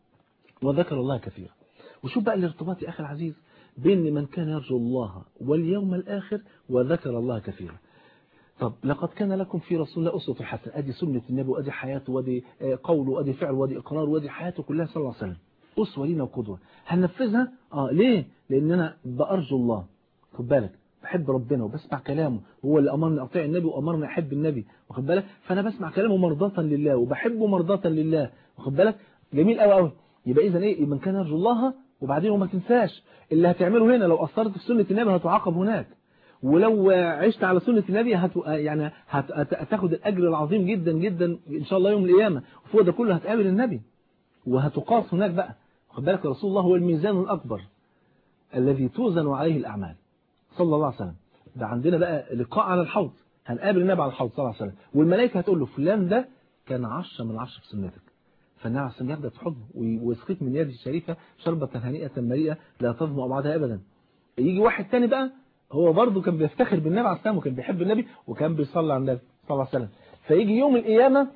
وذكر الله كثيرا وشوف بقى الارتباط يا أخي العزيز بين من كان يرجو الله واليوم الآخر وذكر الله كثيرا طب لقد كان لكم في رسول الله أسوة حسنة أدي سنة النبي وأدي حياته وأدي قوله وأدي فعله وأدي إقرار وأدي حياته كلها صلى الله عليه وسلم أسوة لينا وقدوة هننفذها؟ آه ليه؟ لأن أنا بأرجو الله خد بالك بحب ربنا وبسمع كلامه هو اللي أمرني أطيع النبي وأمرني أحب النبي واخد بالك فأنا بسمع كلامه مرضاة لله وبحبه مرضاة لله واخد بالك جميل قوي قوي يبقى إذا إيه من كان يرجو الله وبعدين وما تنساش اللي هتعمله هنا لو أثرت في سنة النبي هتعاقب هناك ولو عشت على سنة النبي هت... يعني هت... هتاخد الأجر العظيم جدا جدا إن شاء الله يوم القيامة وفوق ده كله هتقابل النبي وهتقاس هناك بقى خد بالك رسول الله هو الميزان الأكبر الذي توزن عليه الأعمال صلى الله عليه وسلم ده عندنا بقى لقاء على الحوض هنقابل النبي على الحوض صلى الله عليه وسلم والملائكة هتقول له فلان ده كان عشرة من عشرة في سنتك فالنبي عليه الصلاة يبدأ في حضنه ويسقيك من يده الشريفة شربة هنيئة مريئة لا تظمأ بعدها أبدا يجي واحد تاني بقى هو برضه كان بيفتخر بالنبي عليه السلام وكان بيحب النبي وكان بيصلي على النبي صلى الله عليه وسلم فيجي يوم القيامة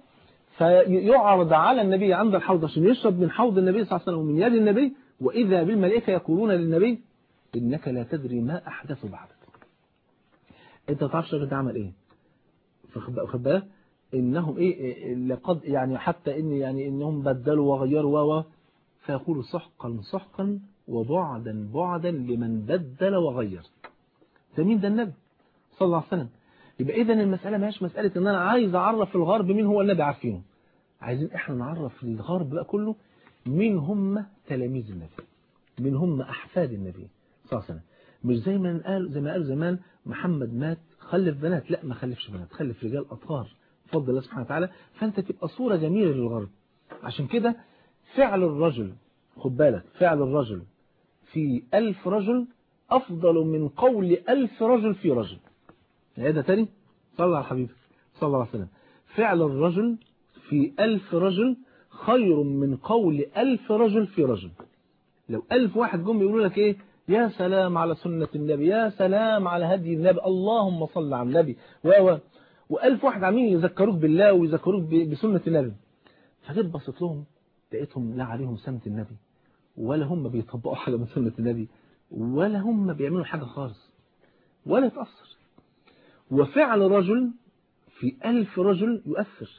فيعرض على النبي عند الحوض عشان يشرب من حوض النبي صلى الله عليه وسلم ومن يد النبي وإذا بالملائكة يقولون للنبي إنك لا تدري ما أحدث بعدك أنت ما تعرفش ده عمل إيه فخد بالك إنهم إيه لقد يعني حتى إن يعني إنهم بدلوا وغيروا و فيقول سحقا سحقا وبعدا بعدا لمن بدل وغير ده مين ده النبي صلى الله عليه وسلم يبقى إذا المسألة ماهيش مسألة إن أنا عايز أعرف الغرب مين هو النبي عارفينه عايزين إحنا نعرف الغرب بقى كله مين هم تلاميذ النبي مين هم أحفاد النبي صلى الله عليه وسلم مش زي ما قال زي ما قال زمان محمد مات خلف بنات لا ما خلفش بنات خلف رجال أطهار بفضل الله سبحانه وتعالى فأنت تبقى صورة جميلة للغرب عشان كده فعل الرجل خد بالك فعل الرجل في ألف رجل أفضل من قول ألف رجل في رجل هذا تاني صلى على حبيبك صلى الله عليه وسلم فعل الرجل في ألف رجل خير من قول ألف رجل في رجل لو ألف واحد جم يقولوا لك إيه يا سلام على سنة النبي يا سلام على هدي النبي اللهم صل على النبي و وألف واحد عاملين يذكروك بالله ويذكروك بسنة النبي فجيت بصيت لهم لقيتهم لا عليهم سنة النبي ولا هم بيطبقوا حاجة من سنة النبي ولا هم بيعملوا حاجة خالص ولا يتأثر وفعل رجل في ألف رجل يؤثر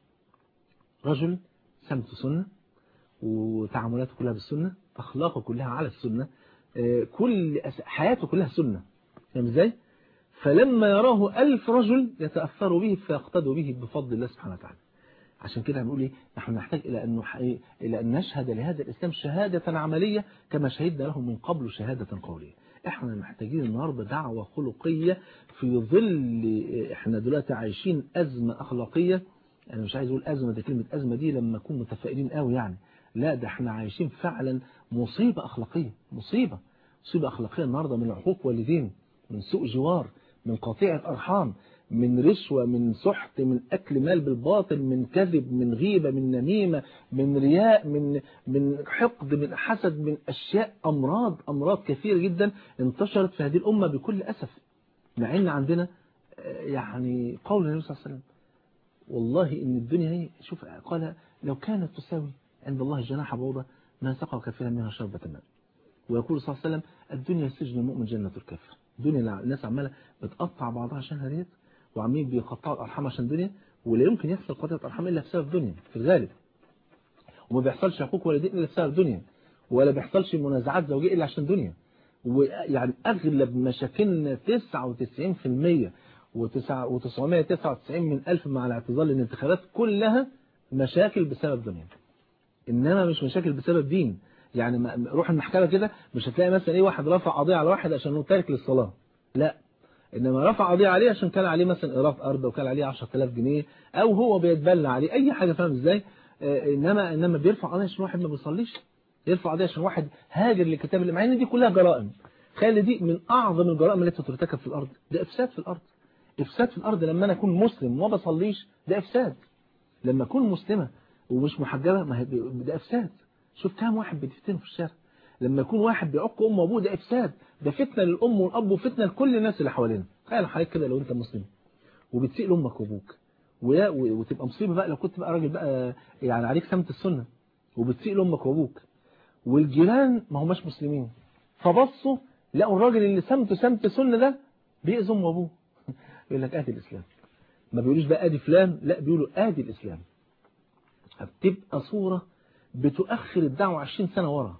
رجل سمت سنة وتعاملاته كلها بالسنة أخلاقه كلها على السنة كل حياته كلها سنة فاهم ازاي؟ فلما يراه ألف رجل يتأثروا به فيقتدوا به بفضل الله سبحانه وتعالى عشان كده هنقول ايه نحن نحتاج إلى أن إلى أن نشهد لهذا الإسلام شهادة عملية كما شهدنا له من قبل شهادة قولية احنا محتاجين النهاردة دعوة خلقية في ظل احنا دلوقتي عايشين أزمة أخلاقية أنا مش عايز أقول أزمة ده كلمة أزمة دي لما نكون متفائلين قوي يعني لا ده احنا عايشين فعلا مصيبة أخلاقية مصيبة مصيبة أخلاقية النهاردة من عقوق والدين من سوء جوار من قطيعة أرحام من رشوة من سحت من أكل مال بالباطل من كذب من غيبة من نميمة من رياء من من حقد من حسد من أشياء أمراض أمراض كثيرة جدا انتشرت في هذه الأمة بكل أسف مع أن عندنا يعني قول النبي صلى الله عليه وسلم والله إن الدنيا هي شوف قال لو كانت تساوي عند الله جناح بعوضة ما سقى كثيرا منها شربة ماء ويقول صلى الله عليه وسلم الدنيا سجن المؤمن جنة الكافر الدنيا الناس عمالة بتقطع بعضها عشان هديت وعاملين بيقطعوا الأرحام عشان دنيا ولا يمكن يحصل قطعة أرحام إلا بسبب دنيا في الغالب وما بيحصلش حقوق والدين إلا بسبب دنيا ولا بيحصلش منازعات زوجية إلا عشان دنيا ويعني أغلب مشاكلنا 99% و999 من ألف مع الاعتذار للانتخابات كلها مشاكل بسبب دنيا إنما مش مشاكل بسبب دين يعني روح المحكمة كده مش هتلاقي مثلا ايه واحد رفع قضية على واحد عشان هو تارك للصلاة لا انما رفع قضية عليه عشان كان عليه مثلا ايراد ارض وكان عليه 10000 جنيه او هو بيتبلى عليه اي حاجة فاهم ازاي انما انما بيرفع قضية عشان واحد ما بيصليش يرفع قضية عشان واحد هاجر للكتاب اللي معانا دي كلها جرائم خلي دي من اعظم الجرائم التي ترتكب في الارض ده افساد في الارض افساد في الارض لما انا اكون مسلم وما بصليش ده افساد لما اكون مسلمة ومش محجبة ما ده افساد شوف كام واحد بتفتنه في الشارع لما يكون واحد بيعق امه وابوه ده افساد ده فتنه للام والاب وفتنه لكل الناس اللي حوالينا تخيل حضرتك كده لو انت مسلم وبتسيء لامك وابوك وتبقى مصيبه بقى لو كنت بقى راجل بقى يعني عليك سمت السنه وبتسيء لامك وابوك والجيران ما هماش مسلمين فبصوا لقوا الراجل اللي سمته سمت سنه ده بيأذي امه وابوه يقول لك ادي الاسلام ما بيقولوش بقى ادي فلان لا بيقولوا ادي الاسلام بتبقى صوره بتؤخر الدعوة 20 سنة ورا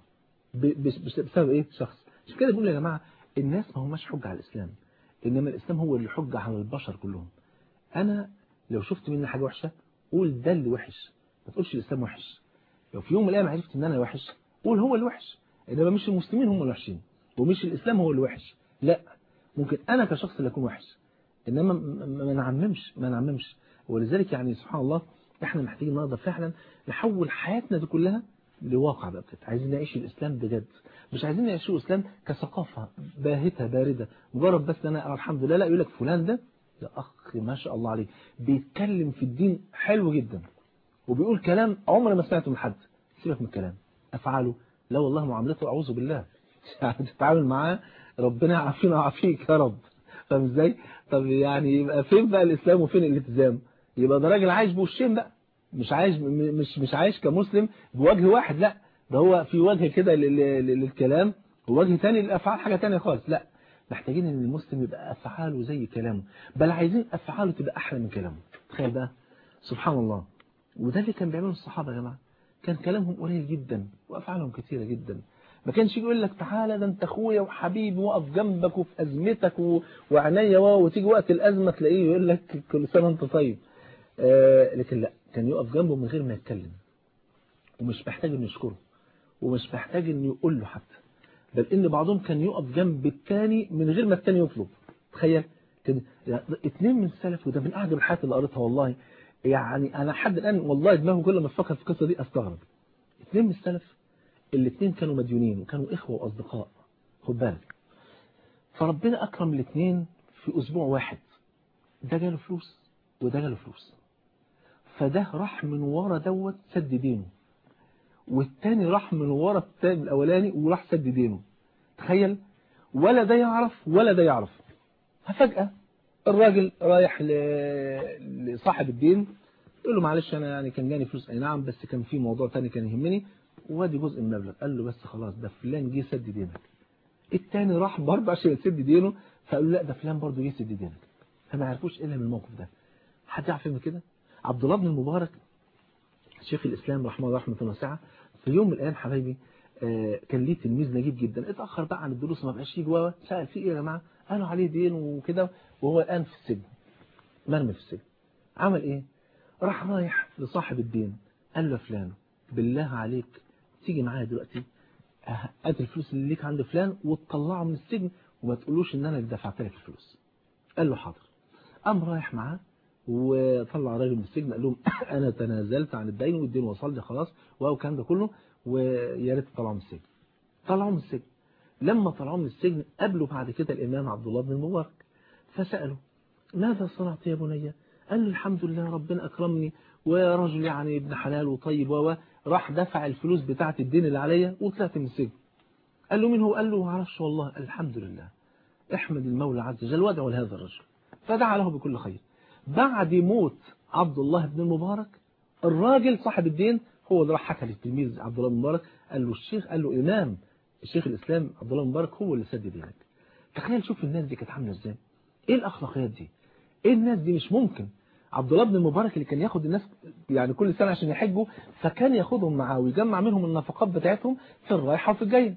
بسبب ايه شخص عشان كده بيقول يا جماعة الناس ما هماش حجة على الإسلام إنما الإسلام هو اللي حجة على البشر كلهم أنا لو شفت مني حاجة وحشة قول ده اللي وحش ما تقولش الإسلام وحش لو في يوم من الأيام عرفت إن أنا وحش قول هو اللي وحش إنما مش المسلمين هم الوحشين ومش الإسلام هو اللي وحش لا ممكن أنا كشخص اللي أكون وحش إنما ما نعممش ما نعممش ولذلك يعني سبحان الله احنا محتاجين النهارده فعلا نحول حياتنا دي كلها لواقع بقى بجد عايزين نعيش الاسلام بجد مش عايزين نعيش الاسلام كثقافه باهته بارده مجرد بس انا الحمد لله لا يقول لك فلان ده ده اخ ما شاء الله عليه بيتكلم في الدين حلو جدا وبيقول كلام عمري ما سمعته من حد سيبك من الكلام افعاله لا والله معاملته اعوذ بالله تتعامل معاه ربنا يعافينا ويعافيك يا رب فاهم ازاي طب يعني يبقى فين بقى الاسلام وفين الالتزام يبقى ده راجل عايش بوشين بقى مش عايش مش مش عايش كمسلم بوجه واحد لا ده هو في وجه كده للكلام ووجه تاني للافعال حاجه تانية خالص لا محتاجين ان المسلم يبقى افعاله زي كلامه بل عايزين افعاله تبقى احلى من كلامه تخيل بقى سبحان الله وده اللي كان بيعمله الصحابه يا جماعه كان كلامهم قليل جدا وافعالهم كثيره جدا ما كانش يقول لك تعالى ده انت اخويا وحبيبي واقف جنبك وفي ازمتك و... وعينيا وتيجي وقت الازمه تلاقيه يقول لك كل سنه وانت طيب آه لكن لا كان يقف جنبه من غير ما يتكلم ومش محتاج انه يشكره ومش محتاج انه يقول له حتى بل ان بعضهم كان يقف جنب الثاني من غير ما الثاني يطلب تخيل كان يعني اثنين من السلف وده من اعجب الحاجات اللي قريتها والله يعني انا لحد الان والله دماغي كل ما افكر في القصه دي استغرب اثنين من السلف الاثنين كانوا مديونين وكانوا اخوه واصدقاء خد بالك فربنا اكرم الاثنين في اسبوع واحد ده جاله فلوس وده جاله فلوس فده راح من ورا دوت سد دينه والتاني راح من ورا التاني الاولاني وراح سد دينه تخيل ولا ده يعرف ولا ده يعرف ففجأة الراجل رايح لصاحب الدين يقول له معلش انا يعني كان جاني فلوس اي نعم بس كان في موضوع تاني كان يهمني وادي جزء من المبلغ قال له بس خلاص ده فلان جه سد دينك التاني راح برضه عشان يسد دينه فقال له لا ده فلان برضه جه يسد دينك فما عرفوش الا من الموقف ده حد يعرف من كده عبد الله بن المبارك شيخ الإسلام رحمه الله رحمة واسعة في يوم من الأيام حبايبي كان ليه تلميذ نجيب جدا اتأخر بقى عن الدروس ما بقاش يجي سأل فيه ايه يا جماعة قالوا عليه دين وكده وهو الآن في السجن مرمي في السجن عمل ايه راح رايح لصاحب الدين قال له فلان بالله عليك تيجي معايا دلوقتي هات الفلوس اللي ليك عند فلان وتطلعه من السجن وما تقولوش ان انا اللي دفعت لك الفلوس قال له حاضر قام رايح معاه وطلع راجل من السجن قال لهم انا تنازلت عن الدين والدين وصل لي خلاص والكلام ده كله ويا ريت طلعوا من السجن طلعوا من السجن لما طلعوا من السجن قابلوا بعد كده الامام عبد الله بن المبارك فسالوا ماذا صنعت يا بني قال له الحمد لله ربنا اكرمني ويا رجل يعني ابن حلال وطيب و راح دفع الفلوس بتاعه الدين اللي عليا وطلعت من السجن قال له مين هو قال له ما اعرفش والله الحمد لله احمد المولى عز وجل وادعو لهذا الرجل فدعا له بكل خير بعد موت عبد الله بن المبارك الراجل صاحب الدين هو اللي راح حكى للتلميذ عبد الله بن المبارك قال له الشيخ قال له إمام الشيخ الإسلام عبد الله المبارك هو اللي سدد ذلك تخيل شوف الناس دي كانت عامله ازاي ايه الاخلاقيات دي ايه الناس دي مش ممكن عبد الله بن المبارك اللي كان ياخد الناس يعني كل سنة عشان يحجوا فكان ياخدهم معاه ويجمع منهم النفقات بتاعتهم في الرايحة وفي الجاية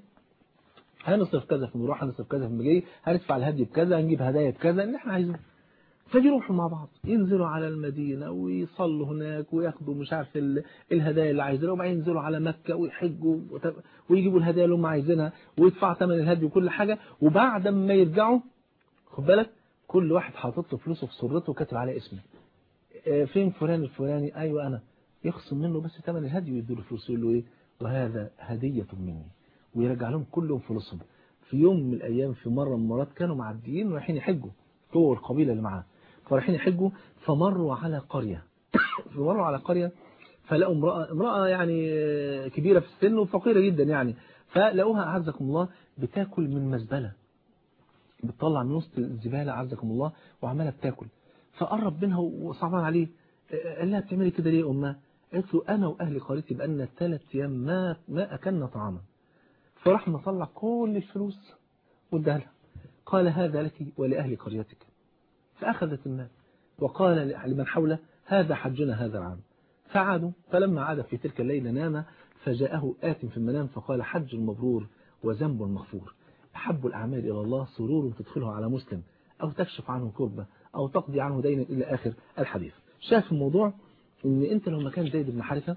هنصرف كذا في المروح هنصرف كذا في المجاي هندفع الهدي بكذا هنجيب هدايا بكذا اللي احنا عايزينه فيروحوا مع بعض ينزلوا على المدينة ويصلوا هناك وياخدوا مش عارف الهدايا اللي عايزينها وبعدين ينزلوا على مكة ويحجوا ويجيبوا الهدايا اللي هم عايزينها ويدفعوا ثمن الهدي وكل حاجة وبعد ما يرجعوا خد بالك كل واحد حاطط له فلوسه في سرته وكاتب عليه اسمه فين فلان الفلاني ايوه انا يخصم منه بس ثمن الهدي ويدوا له فلوس يقول له ايه وهذا هدية مني ويرجع لهم كلهم فلوسهم في يوم من الايام في مرة من المرات كانوا معديين رايحين يحجوا هو والقبيلة اللي معاه فرايحين يحجوا فمروا على قرية فمروا على قرية فلقوا امرأة امرأة يعني كبيرة في السن وفقيرة جدا يعني فلقوها أعزكم الله بتاكل من مزبلة بتطلع من وسط الزبالة أعزكم الله وعمالة بتاكل فقرب منها وصعبان عليه قال لها بتعملي كده ليه يا أمها قالت له أنا وأهل قريتي بقالنا ثلاث أيام ما ما أكلنا طعاما فراح مطلع كل الفلوس واداها لها قال هذا لك ولأهل قريتك فأخذت المال وقال لمن حوله هذا حجنا هذا العام فعادوا فلما عاد في تلك الليلة نام فجاءه آت في المنام فقال حج مبرور وذنب مغفور أحب الأعمال إلى الله سرور تدخله على مسلم أو تكشف عنه كربة أو تقضي عنه دينا إلى آخر الحديث شاف الموضوع إن أنت لو مكان زيد بن حارثة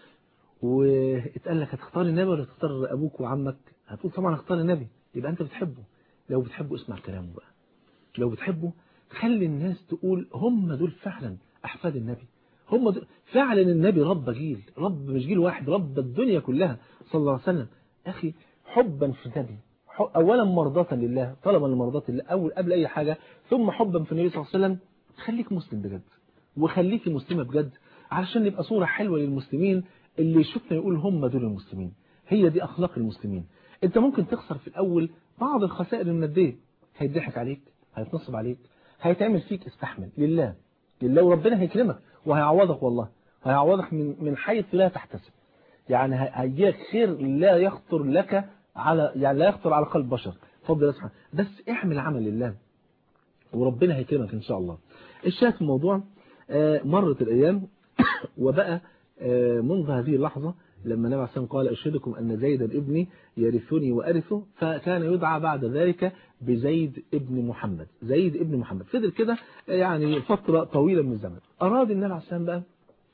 واتقال لك هتختار النبي ولا تختار أبوك وعمك هتقول طبعا هختار النبي يبقى أنت بتحبه لو بتحبه اسمع كلامه بقى لو بتحبه خلي الناس تقول هم دول فعلا أحفاد النبي هم دول فعلا النبي رب جيل رب مش جيل واحد رب الدنيا كلها صلى الله عليه وسلم أخي حبا في النبي أولا مرضاة لله طلبا لمرضاة الله أول قبل أي حاجة ثم حبا في النبي صلى الله عليه وسلم خليك مسلم بجد وخليكي مسلمة بجد علشان نبقى صورة حلوة للمسلمين اللي يشوفنا يقول هم دول المسلمين هي دي أخلاق المسلمين أنت ممكن تخسر في الأول بعض الخسائر المادية هيضحك عليك هيتنصب عليك هيتعمل فيك استحمل لله لله وربنا هيكرمك وهيعوضك والله هيعوضك من من حيث لا تحتسب يعني هيجيك خير لا يخطر لك على يعني لا يخطر على قلب بشر فضل اسمع بس اعمل عمل لله وربنا هيكرمك ان شاء الله الشاهد في الموضوع مرت الايام وبقى منذ هذه اللحظة لما النبي عليه قال أشهدكم أن زيد ابني يرثني وأرثه فكان يدعى بعد ذلك بزيد ابن محمد زيد ابن محمد فضل كده يعني فترة طويلة من الزمن أراد النبي عليه السلام بقى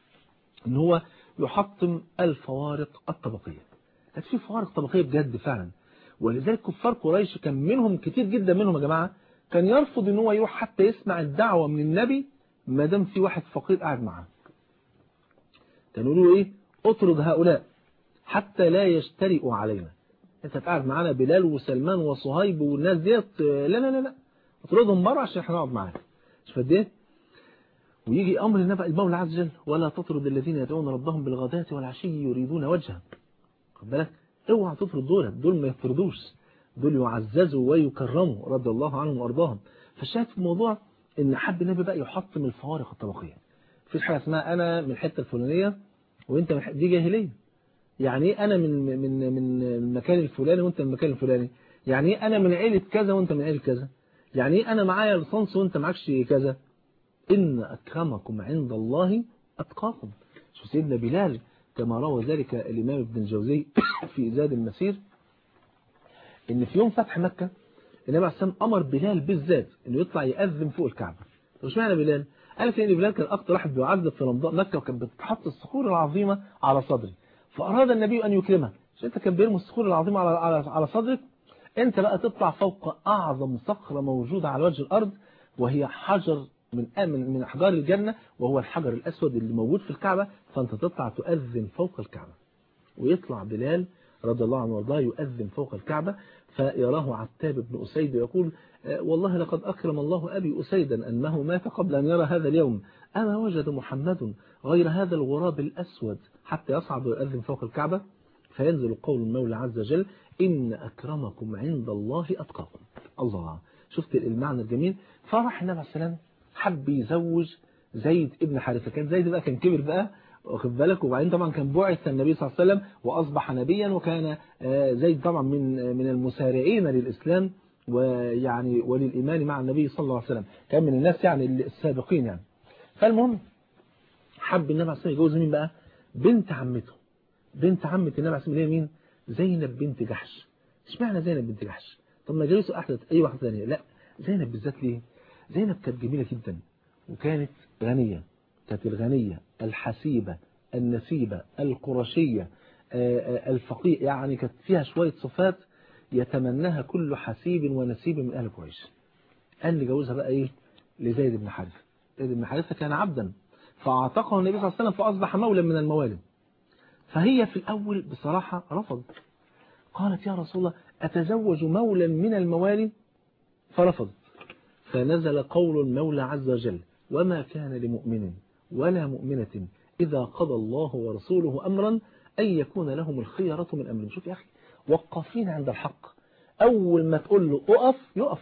ان هو يحطم الفوارق الطبقية كانت في فوارق طبقية بجد فعلا ولذلك كفار قريش كان منهم كتير جدا منهم يا جماعة كان يرفض ان هو يروح حتى يسمع الدعوة من النبي ما دام في واحد فقير قاعد معاه كانوا يقولوا ايه اطرد هؤلاء حتى لا يجترئوا علينا انت قاعد معانا بلال وسلمان وصهيب والناس ديت لا لا لا لا اطردهم بره عشان احنا نقعد معاك مش قد ايه ويجي امر النبي المولى عز وجل ولا تطرد الذين يدعون ربهم بالغداة والعشي يريدون وجهه خد بالك اوعى تطرد دول دول ما يطردوش دول يعززوا ويكرموا رضي الله عنهم وارضاهم فالشاهد في الموضوع ان حب النبي بقى يحطم الفوارق الطبقيه مفيش حاجه اسمها انا من الحته الفلانيه وانت من دي جاهليه يعني ايه انا من من من المكان الفلاني وانت من المكان الفلاني يعني ايه انا من عيله كذا وانت من عيله كذا يعني ايه انا معايا لصنص وانت معكش كذا ان اكرمكم عند الله اتقاكم شو سيدنا بلال كما روى ذلك الامام ابن الجوزي في زاد المسير ان في يوم فتح مكه النبي عليه السلام امر بلال بالذات انه يطلع يأذن فوق الكعبه طب اشمعنى بلال قال لك ان بلال كان اكتر واحد بيعذب في رمضان مكه وكان بتحط الصخور العظيمه على صدره فاراد النبي ان يكرمه عشان انت كان بيرمي الصخور العظيمه على على على صدرك انت بقى تطلع فوق اعظم صخره موجوده على وجه الارض وهي حجر من من من احجار الجنه وهو الحجر الاسود اللي موجود في الكعبه فانت تطلع تؤذن فوق الكعبه ويطلع بلال رضي الله عنه وارضاه يؤذن فوق الكعبة فيراه عتاب بن أسيد ويقول والله لقد أكرم الله أبي أسيدا أنه مات قبل أن يرى هذا اليوم أما وجد محمد غير هذا الغراب الأسود حتى يصعد ويؤذن فوق الكعبة فينزل قول المولى عز وجل إن أكرمكم عند الله أتقاكم الله شفت المعنى الجميل فرح النبي عليه السلام حب يزوج زيد ابن حارثة كان زيد بقى كان كبر بقى واخد بالك وبعدين طبعا كان بعث النبي صلى الله عليه وسلم واصبح نبيا وكان زيد طبعا من من المسارعين للاسلام ويعني وللايمان مع النبي صلى الله عليه وسلم كان من الناس يعني السابقين يعني فالمهم حب النبي عليه الصلاه والسلام يتجوز مين بقى بنت عمته بنت عمه النبي عليه الصلاه والسلام مين زينب بنت جحش اشمعنى زينب بنت جحش طب ما جوزوا احدث اي واحده ثانيه لا زينب بالذات ليه زينب كانت جميله جدا وكانت غنيه كانت الغنيه الحسيبه النسيبه القرشيه الفقيه يعني كانت فيها شويه صفات يتمناها كل حسيب ونسيب من اهل قريش قال لي جوزها بقى ايه لزيد بن حارثه زيد بن حارثه كان عبدا فاعتقه النبي صلى الله عليه وسلم فاصبح مولا من الموالي فهي في الاول بصراحه رفض قالت يا رسول الله أتزوج مولا من الموالي فرفضت فنزل قول المولى عز وجل وما كان لمؤمن ولا مؤمنة إذا قضى الله ورسوله أمرا أن يكون لهم الخيرة من أمرهم شوف يا أخي وقفين عند الحق أول ما تقول له أقف يقف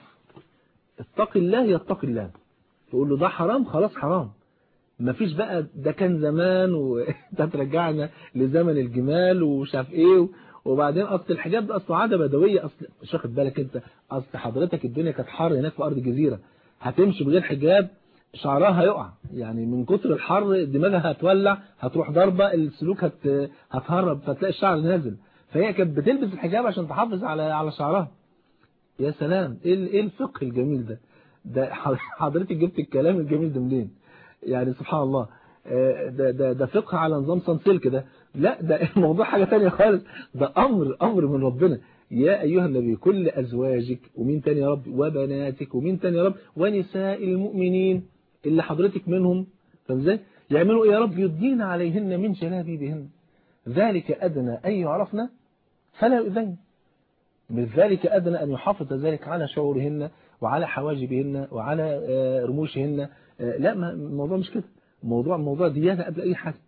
اتق الله يتقي الله تقول له ده حرام خلاص حرام مفيش بقى ده كان زمان وده ترجعنا لزمن الجمال ومش عارف ايه وبعدين اصل الحجاب ده اصله عاده بدويه اصل مش واخد بالك انت اصل حضرتك الدنيا كانت حر هناك في ارض الجزيره هتمشي بغير حجاب شعرها هيقع يعني من كتر الحر دماغها هتولع هتروح ضربه السلوك هت... هتهرب فتلاقي الشعر نازل فهي كانت بتلبس الحجاب عشان تحافظ على على شعرها يا سلام ايه ايه الفقه الجميل ده ده حضرتك جبت الكلام الجميل ده منين يعني سبحان الله ده ده ده فقه على نظام سانسلك ده لا ده الموضوع حاجة تانية خالص ده أمر أمر من ربنا يا أيها النبي كل أزواجك ومين تاني يا رب وبناتك ومين تاني يا رب ونساء المؤمنين اللي حضرتك منهم فاهم ازاي يعملوا ايه يا رب يدين عليهن من جلابيبهن ذلك أدنى أن يعرفن فلا يؤذين من ذلك أدنى أن يحافظ ذلك على شعورهن وعلى حواجبهن وعلى رموشهن لا ما الموضوع مش كده الموضوع موضوع ديانة قبل أي حاجة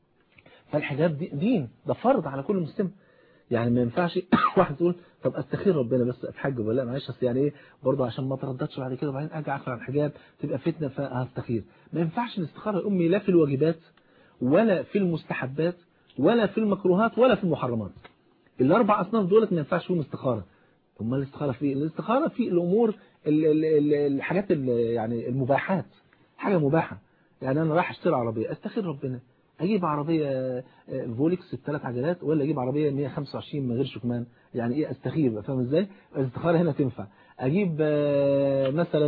فالحجاب دي دين ده فرض على كل مسلم يعني ما ينفعش واحد يقول طب استخير ربنا بس اتحجب ولا معلش اصل يعني ايه برضه عشان ما ترددش بعد كده وبعدين اجي اعفى عن الحجاب تبقى فتنه فهستخير ما ينفعش الاستخاره يا امي لا في الواجبات ولا في المستحبات ولا في المكروهات ولا في المحرمات الاربع اصناف دولت ما ينفعش فيهم استخاره امال الاستخاره في الاستخاره في الامور ال ال ال الحاجات ال يعني المباحات حاجه مباحه يعني انا رايح اشتري عربيه استخير ربنا اجيب عربيه فولكس بثلاث عجلات ولا اجيب عربيه 125 من غير شكمان يعني ايه استخير فاهم ازاي الاستخاره هنا تنفع اجيب مثلا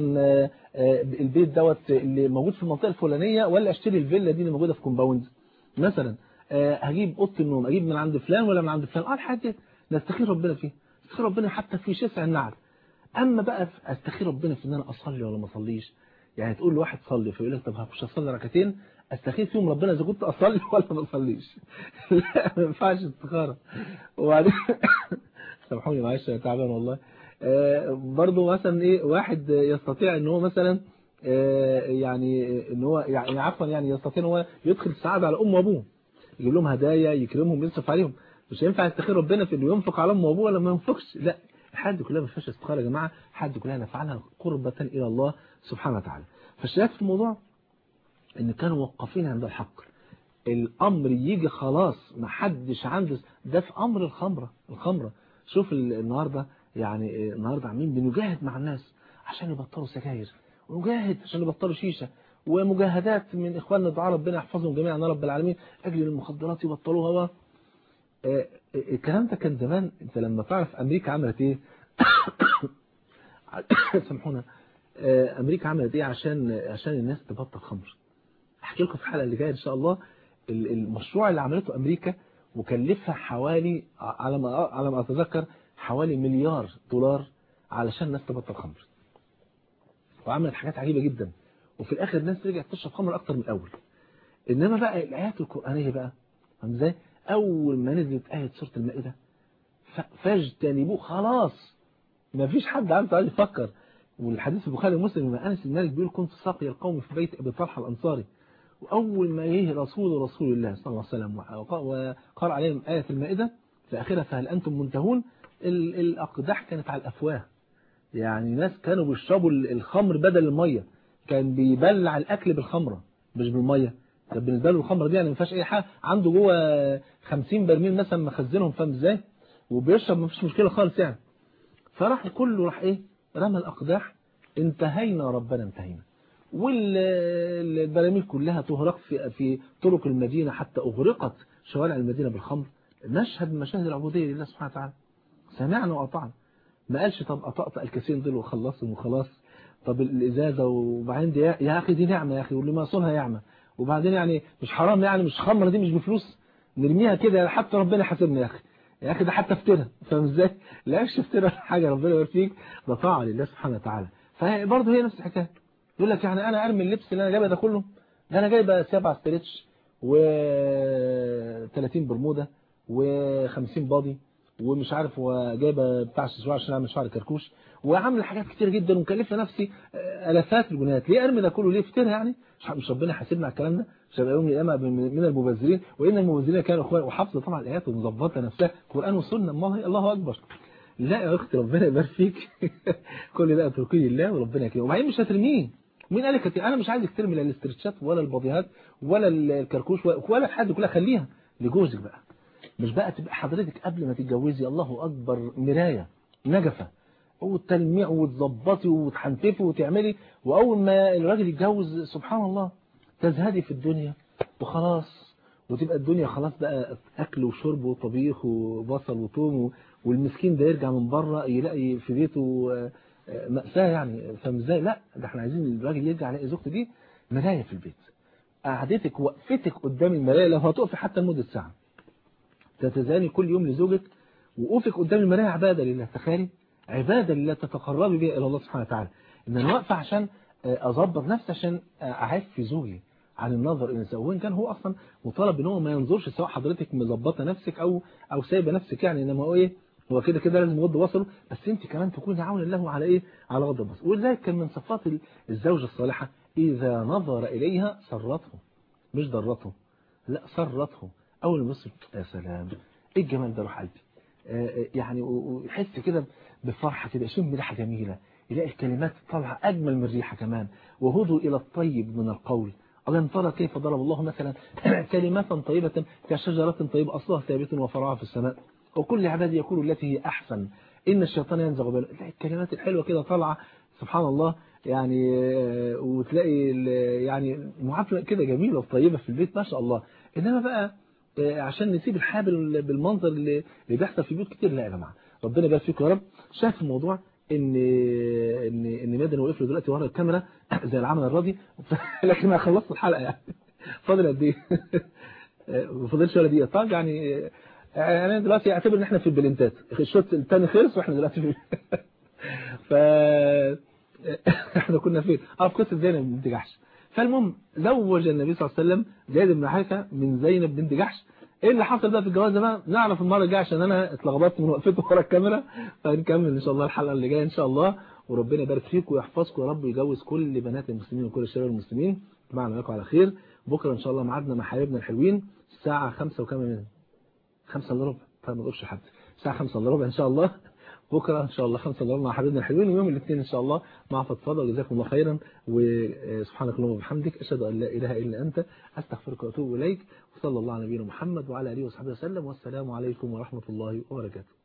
البيت دوت اللي موجود في المنطقه الفلانيه ولا اشتري الفيلا دي اللي موجوده في كومباوند مثلا هجيب اوضه النوم اجيب من عند فلان ولا من عند فلان اه الحاجات نستخير ربنا فيها استخير ربنا حتى في شسع النعل اما بقى استخير ربنا في ان انا اصلي ولا ما اصليش يعني تقول لواحد صلي فيقول لك طب هخش اصلي ركعتين استخير فيهم ربنا اذا كنت اصلي ولا ما اصليش لا ما ينفعش استخاره وبعدين سامحوني معلش انا تعبان والله آه برضه مثلا ايه واحد يستطيع ان هو مثلا آه يعني ان هو يعني عفوا يعني يستطيع ان هو يدخل السعاده على امه وابوه يجيب لهم هدايا يكرمهم يصرف عليهم مش هينفع يستخير ربنا في انه ينفق على امه وابوه ولا ما ينفقش لا حد كلها ما فيهاش استخاره يا جماعه حد كلها نفعلها قربة الى الله سبحانه وتعالى فالشاهد في الموضوع ان كانوا موقفين عند الحق الامر يجي خلاص ما حدش عنده ده في امر الخمره الخمره شوف النهارده يعني النهارده عاملين بنجاهد مع الناس عشان يبطلوا سجاير ونجاهد عشان يبطلوا شيشه ومجاهدات من اخواننا الدعاء ربنا يحفظهم جميعا يا رب العالمين اجل المخدرات يبطلوها آه الكلام ده كان زمان انت لما تعرف امريكا عملت ايه سامحونا آه امريكا عملت ايه عشان عشان الناس تبطل خمر احكي لكم في الحلقه اللي جايه ان شاء الله المشروع اللي عملته امريكا وكلفها حوالي على ما على ما اتذكر حوالي مليار دولار علشان الناس تبطل خمر وعملت حاجات عجيبه جدا وفي الاخر الناس رجعت تشرب خمر اكتر من الاول انما بقى الايات القرانيه بقى فاهم ازاي اول ما نزلت ايه سوره المائده فاجتنبوه خلاص ما فيش حد عنده عايز يفكر والحديث في البخاري ومسلم من انس بن مالك بيقول كنت ساقي القوم في بيت ابي طلحه الانصاري واول ما جه رسول رسول الله صلى الله عليه وسلم وقرأ عليهم ايه المائده في اخرها فهل انتم منتهون الاقداح كانت على الافواه يعني ناس كانوا بيشربوا الخمر بدل الميه كان بيبلع الاكل بالخمره مش بالميه ده بالنسبه له الخمره دي يعني ما فيهاش اي حاجه عنده جوه 50 برميل مثلا مخزنهم فاهم ازاي وبيشرب ما فيش مشكله خالص يعني فراح كله راح ايه رمى الاقداح انتهينا ربنا انتهينا والبراميل كلها تهرق في في طرق المدينه حتى اغرقت شوارع المدينه بالخمر مشهد من مشاهد العبوديه لله سبحانه وتعالى سمعنا وأطعنا ما قالش طب أطأطأ الكثير دول وخلصهم وخلاص طب الإزازة وبعدين دي يا أخي دي نعمة يا أخي واللي ما يصونها يعمة وبعدين يعني مش حرام يعني مش خمرة دي مش بفلوس نرميها كده حتى ربنا حاسبنا يا أخي يا أخي ده حتى افترى فاهم ازاي؟ لا مش افترى حاجة ربنا يبارك فيك ده طاعة لله سبحانه وتعالى فبرضه هي نفس الحكاية يقول لك يعني أنا أرمي اللبس اللي أنا جايبه ده كله ده أنا جايبه سبعة ستريتش و 30 برموده و50 بادي ومش عارف وجايبه بتاع شعر عشان اعمل شعر كركوش وعامل حاجات كتير جدا ومكلفه نفسي الافات الجنيهات ليه ارمي ده كله ليه افترى يعني مش ربنا حاسبنا على الكلام ده مش هيبقى يوم القيامه من المبذرين وان المبذرين كانوا اخوان وحافظه طبعا الايات ومظبطه نفسها قران وسنه الله الله اكبر لا يا اختي ربنا يبارك فيك كل ده اتركي لله وربنا يكرمه وبعدين مش هترميه مين قال لك انا مش عايزك ترمي لا الاسترتشات ولا البضيهات ولا الكركوش ولا حد كلها خليها لجوزك بقى مش بقى تبقى حضرتك قبل ما تتجوزي الله أكبر مراية نجفة وتلميع وتظبطي وتحنتفي وتعملي وأول ما الراجل يتجوز سبحان الله تزهدي في الدنيا وخلاص وتبقى الدنيا خلاص بقى أكل وشرب وطبيخ وبصل وثوم والمسكين ده يرجع من بره يلاقي في بيته مأساة يعني فاهم ازاي لا ده احنا عايزين الراجل يرجع يلاقي زوجته دي مراية في البيت قعدتك وقفتك قدام المراية لو هتقفي حتى لمدة ساعة تتزاني كل يوم لزوجك وقوفك قدام المراية عبادة لله تخيلي عبادة لله تتقربي بها إلى الله سبحانه وتعالى إن أنا واقفة عشان أظبط نفسي عشان أعفي زوجي عن النظر إلى النساء وإن كان هو أصلا مطالب إن هو ما ينظرش سواء حضرتك مظبطة نفسك أو أو سايبة نفسك يعني إنما هو إيه هو كده كده لازم يغض بصره بس أنت كمان تكوني عون له على إيه على غض البصر ولذلك كان من صفات الزوجة الصالحة إذا نظر إليها سرته مش ضرته لا سرته أول ما يبص يا سلام إيه الجمال ده روح قلبي آه يعني ويحس كده بفرحة كده يشم ريحة جميلة يلاقي الكلمات طالعة أجمل من ريحة كمان وهدوا إلى الطيب من القول ألم ترى كيف ضرب الله مثلا كلمات طيبة كشجرة طيبة أصلها ثابت وفرعها في السماء وكل عبادي يقول التي هي أحسن إن الشيطان ينزغ بين الكلمات الحلوة كده طالعة سبحان الله يعني وتلاقي يعني معافرة كده جميلة وطيبة في البيت ما شاء الله إنما بقى عشان نسيب الحابل بالمنظر اللي, اللي بيحصل في بيوت كتير لا يا جماعه ربنا يبارك فيكم يا رب شايف الموضوع ان ان ان مادن وقف له دلوقتي ورا الكاميرا زي العمل الراضي لكن انا خلصت الحلقه يعني فاضل قد ايه ما فاضلش ولا دقيقه طب يعني انا دلوقتي اعتبر ان احنا في البلنتات الشوط الثاني خلص واحنا دلوقتي في ف احنا كنا فين اه في قصه زينب بنت جحش فالمهم زوج النبي صلى الله عليه وسلم زيد بن حارثه من زينب بنت جحش ايه اللي حصل بقى في الجواز ده بقى نعرف المره الجايه عشان انا اتلخبطت من وقفته ورا الكاميرا فنكمل ان شاء الله الحلقه اللي جايه ان شاء الله وربنا يبارك فيكم ويحفظكم يا رب ويجوز كل بنات المسلمين وكل الشباب المسلمين معنا لكم على خير بكره ان شاء الله ميعادنا مع حبايبنا الحلوين الساعه 5 وكام من 5 الا ربع طيب ما تقولش لحد الساعه 5 الا ربع ان شاء الله بكره ان شاء الله 5 الا ربع مع حبايبنا الحلوين ويوم الاثنين ان شاء الله مع فضفضه وجزاكم الله خيرا وسبحانك اللهم وبحمدك اشهد ان لا اله الا انت استغفرك واتوب اليك وصلى الله على نبينا محمد وعلى اله وصحبه وسلم والسلام عليكم ورحمه الله وبركاته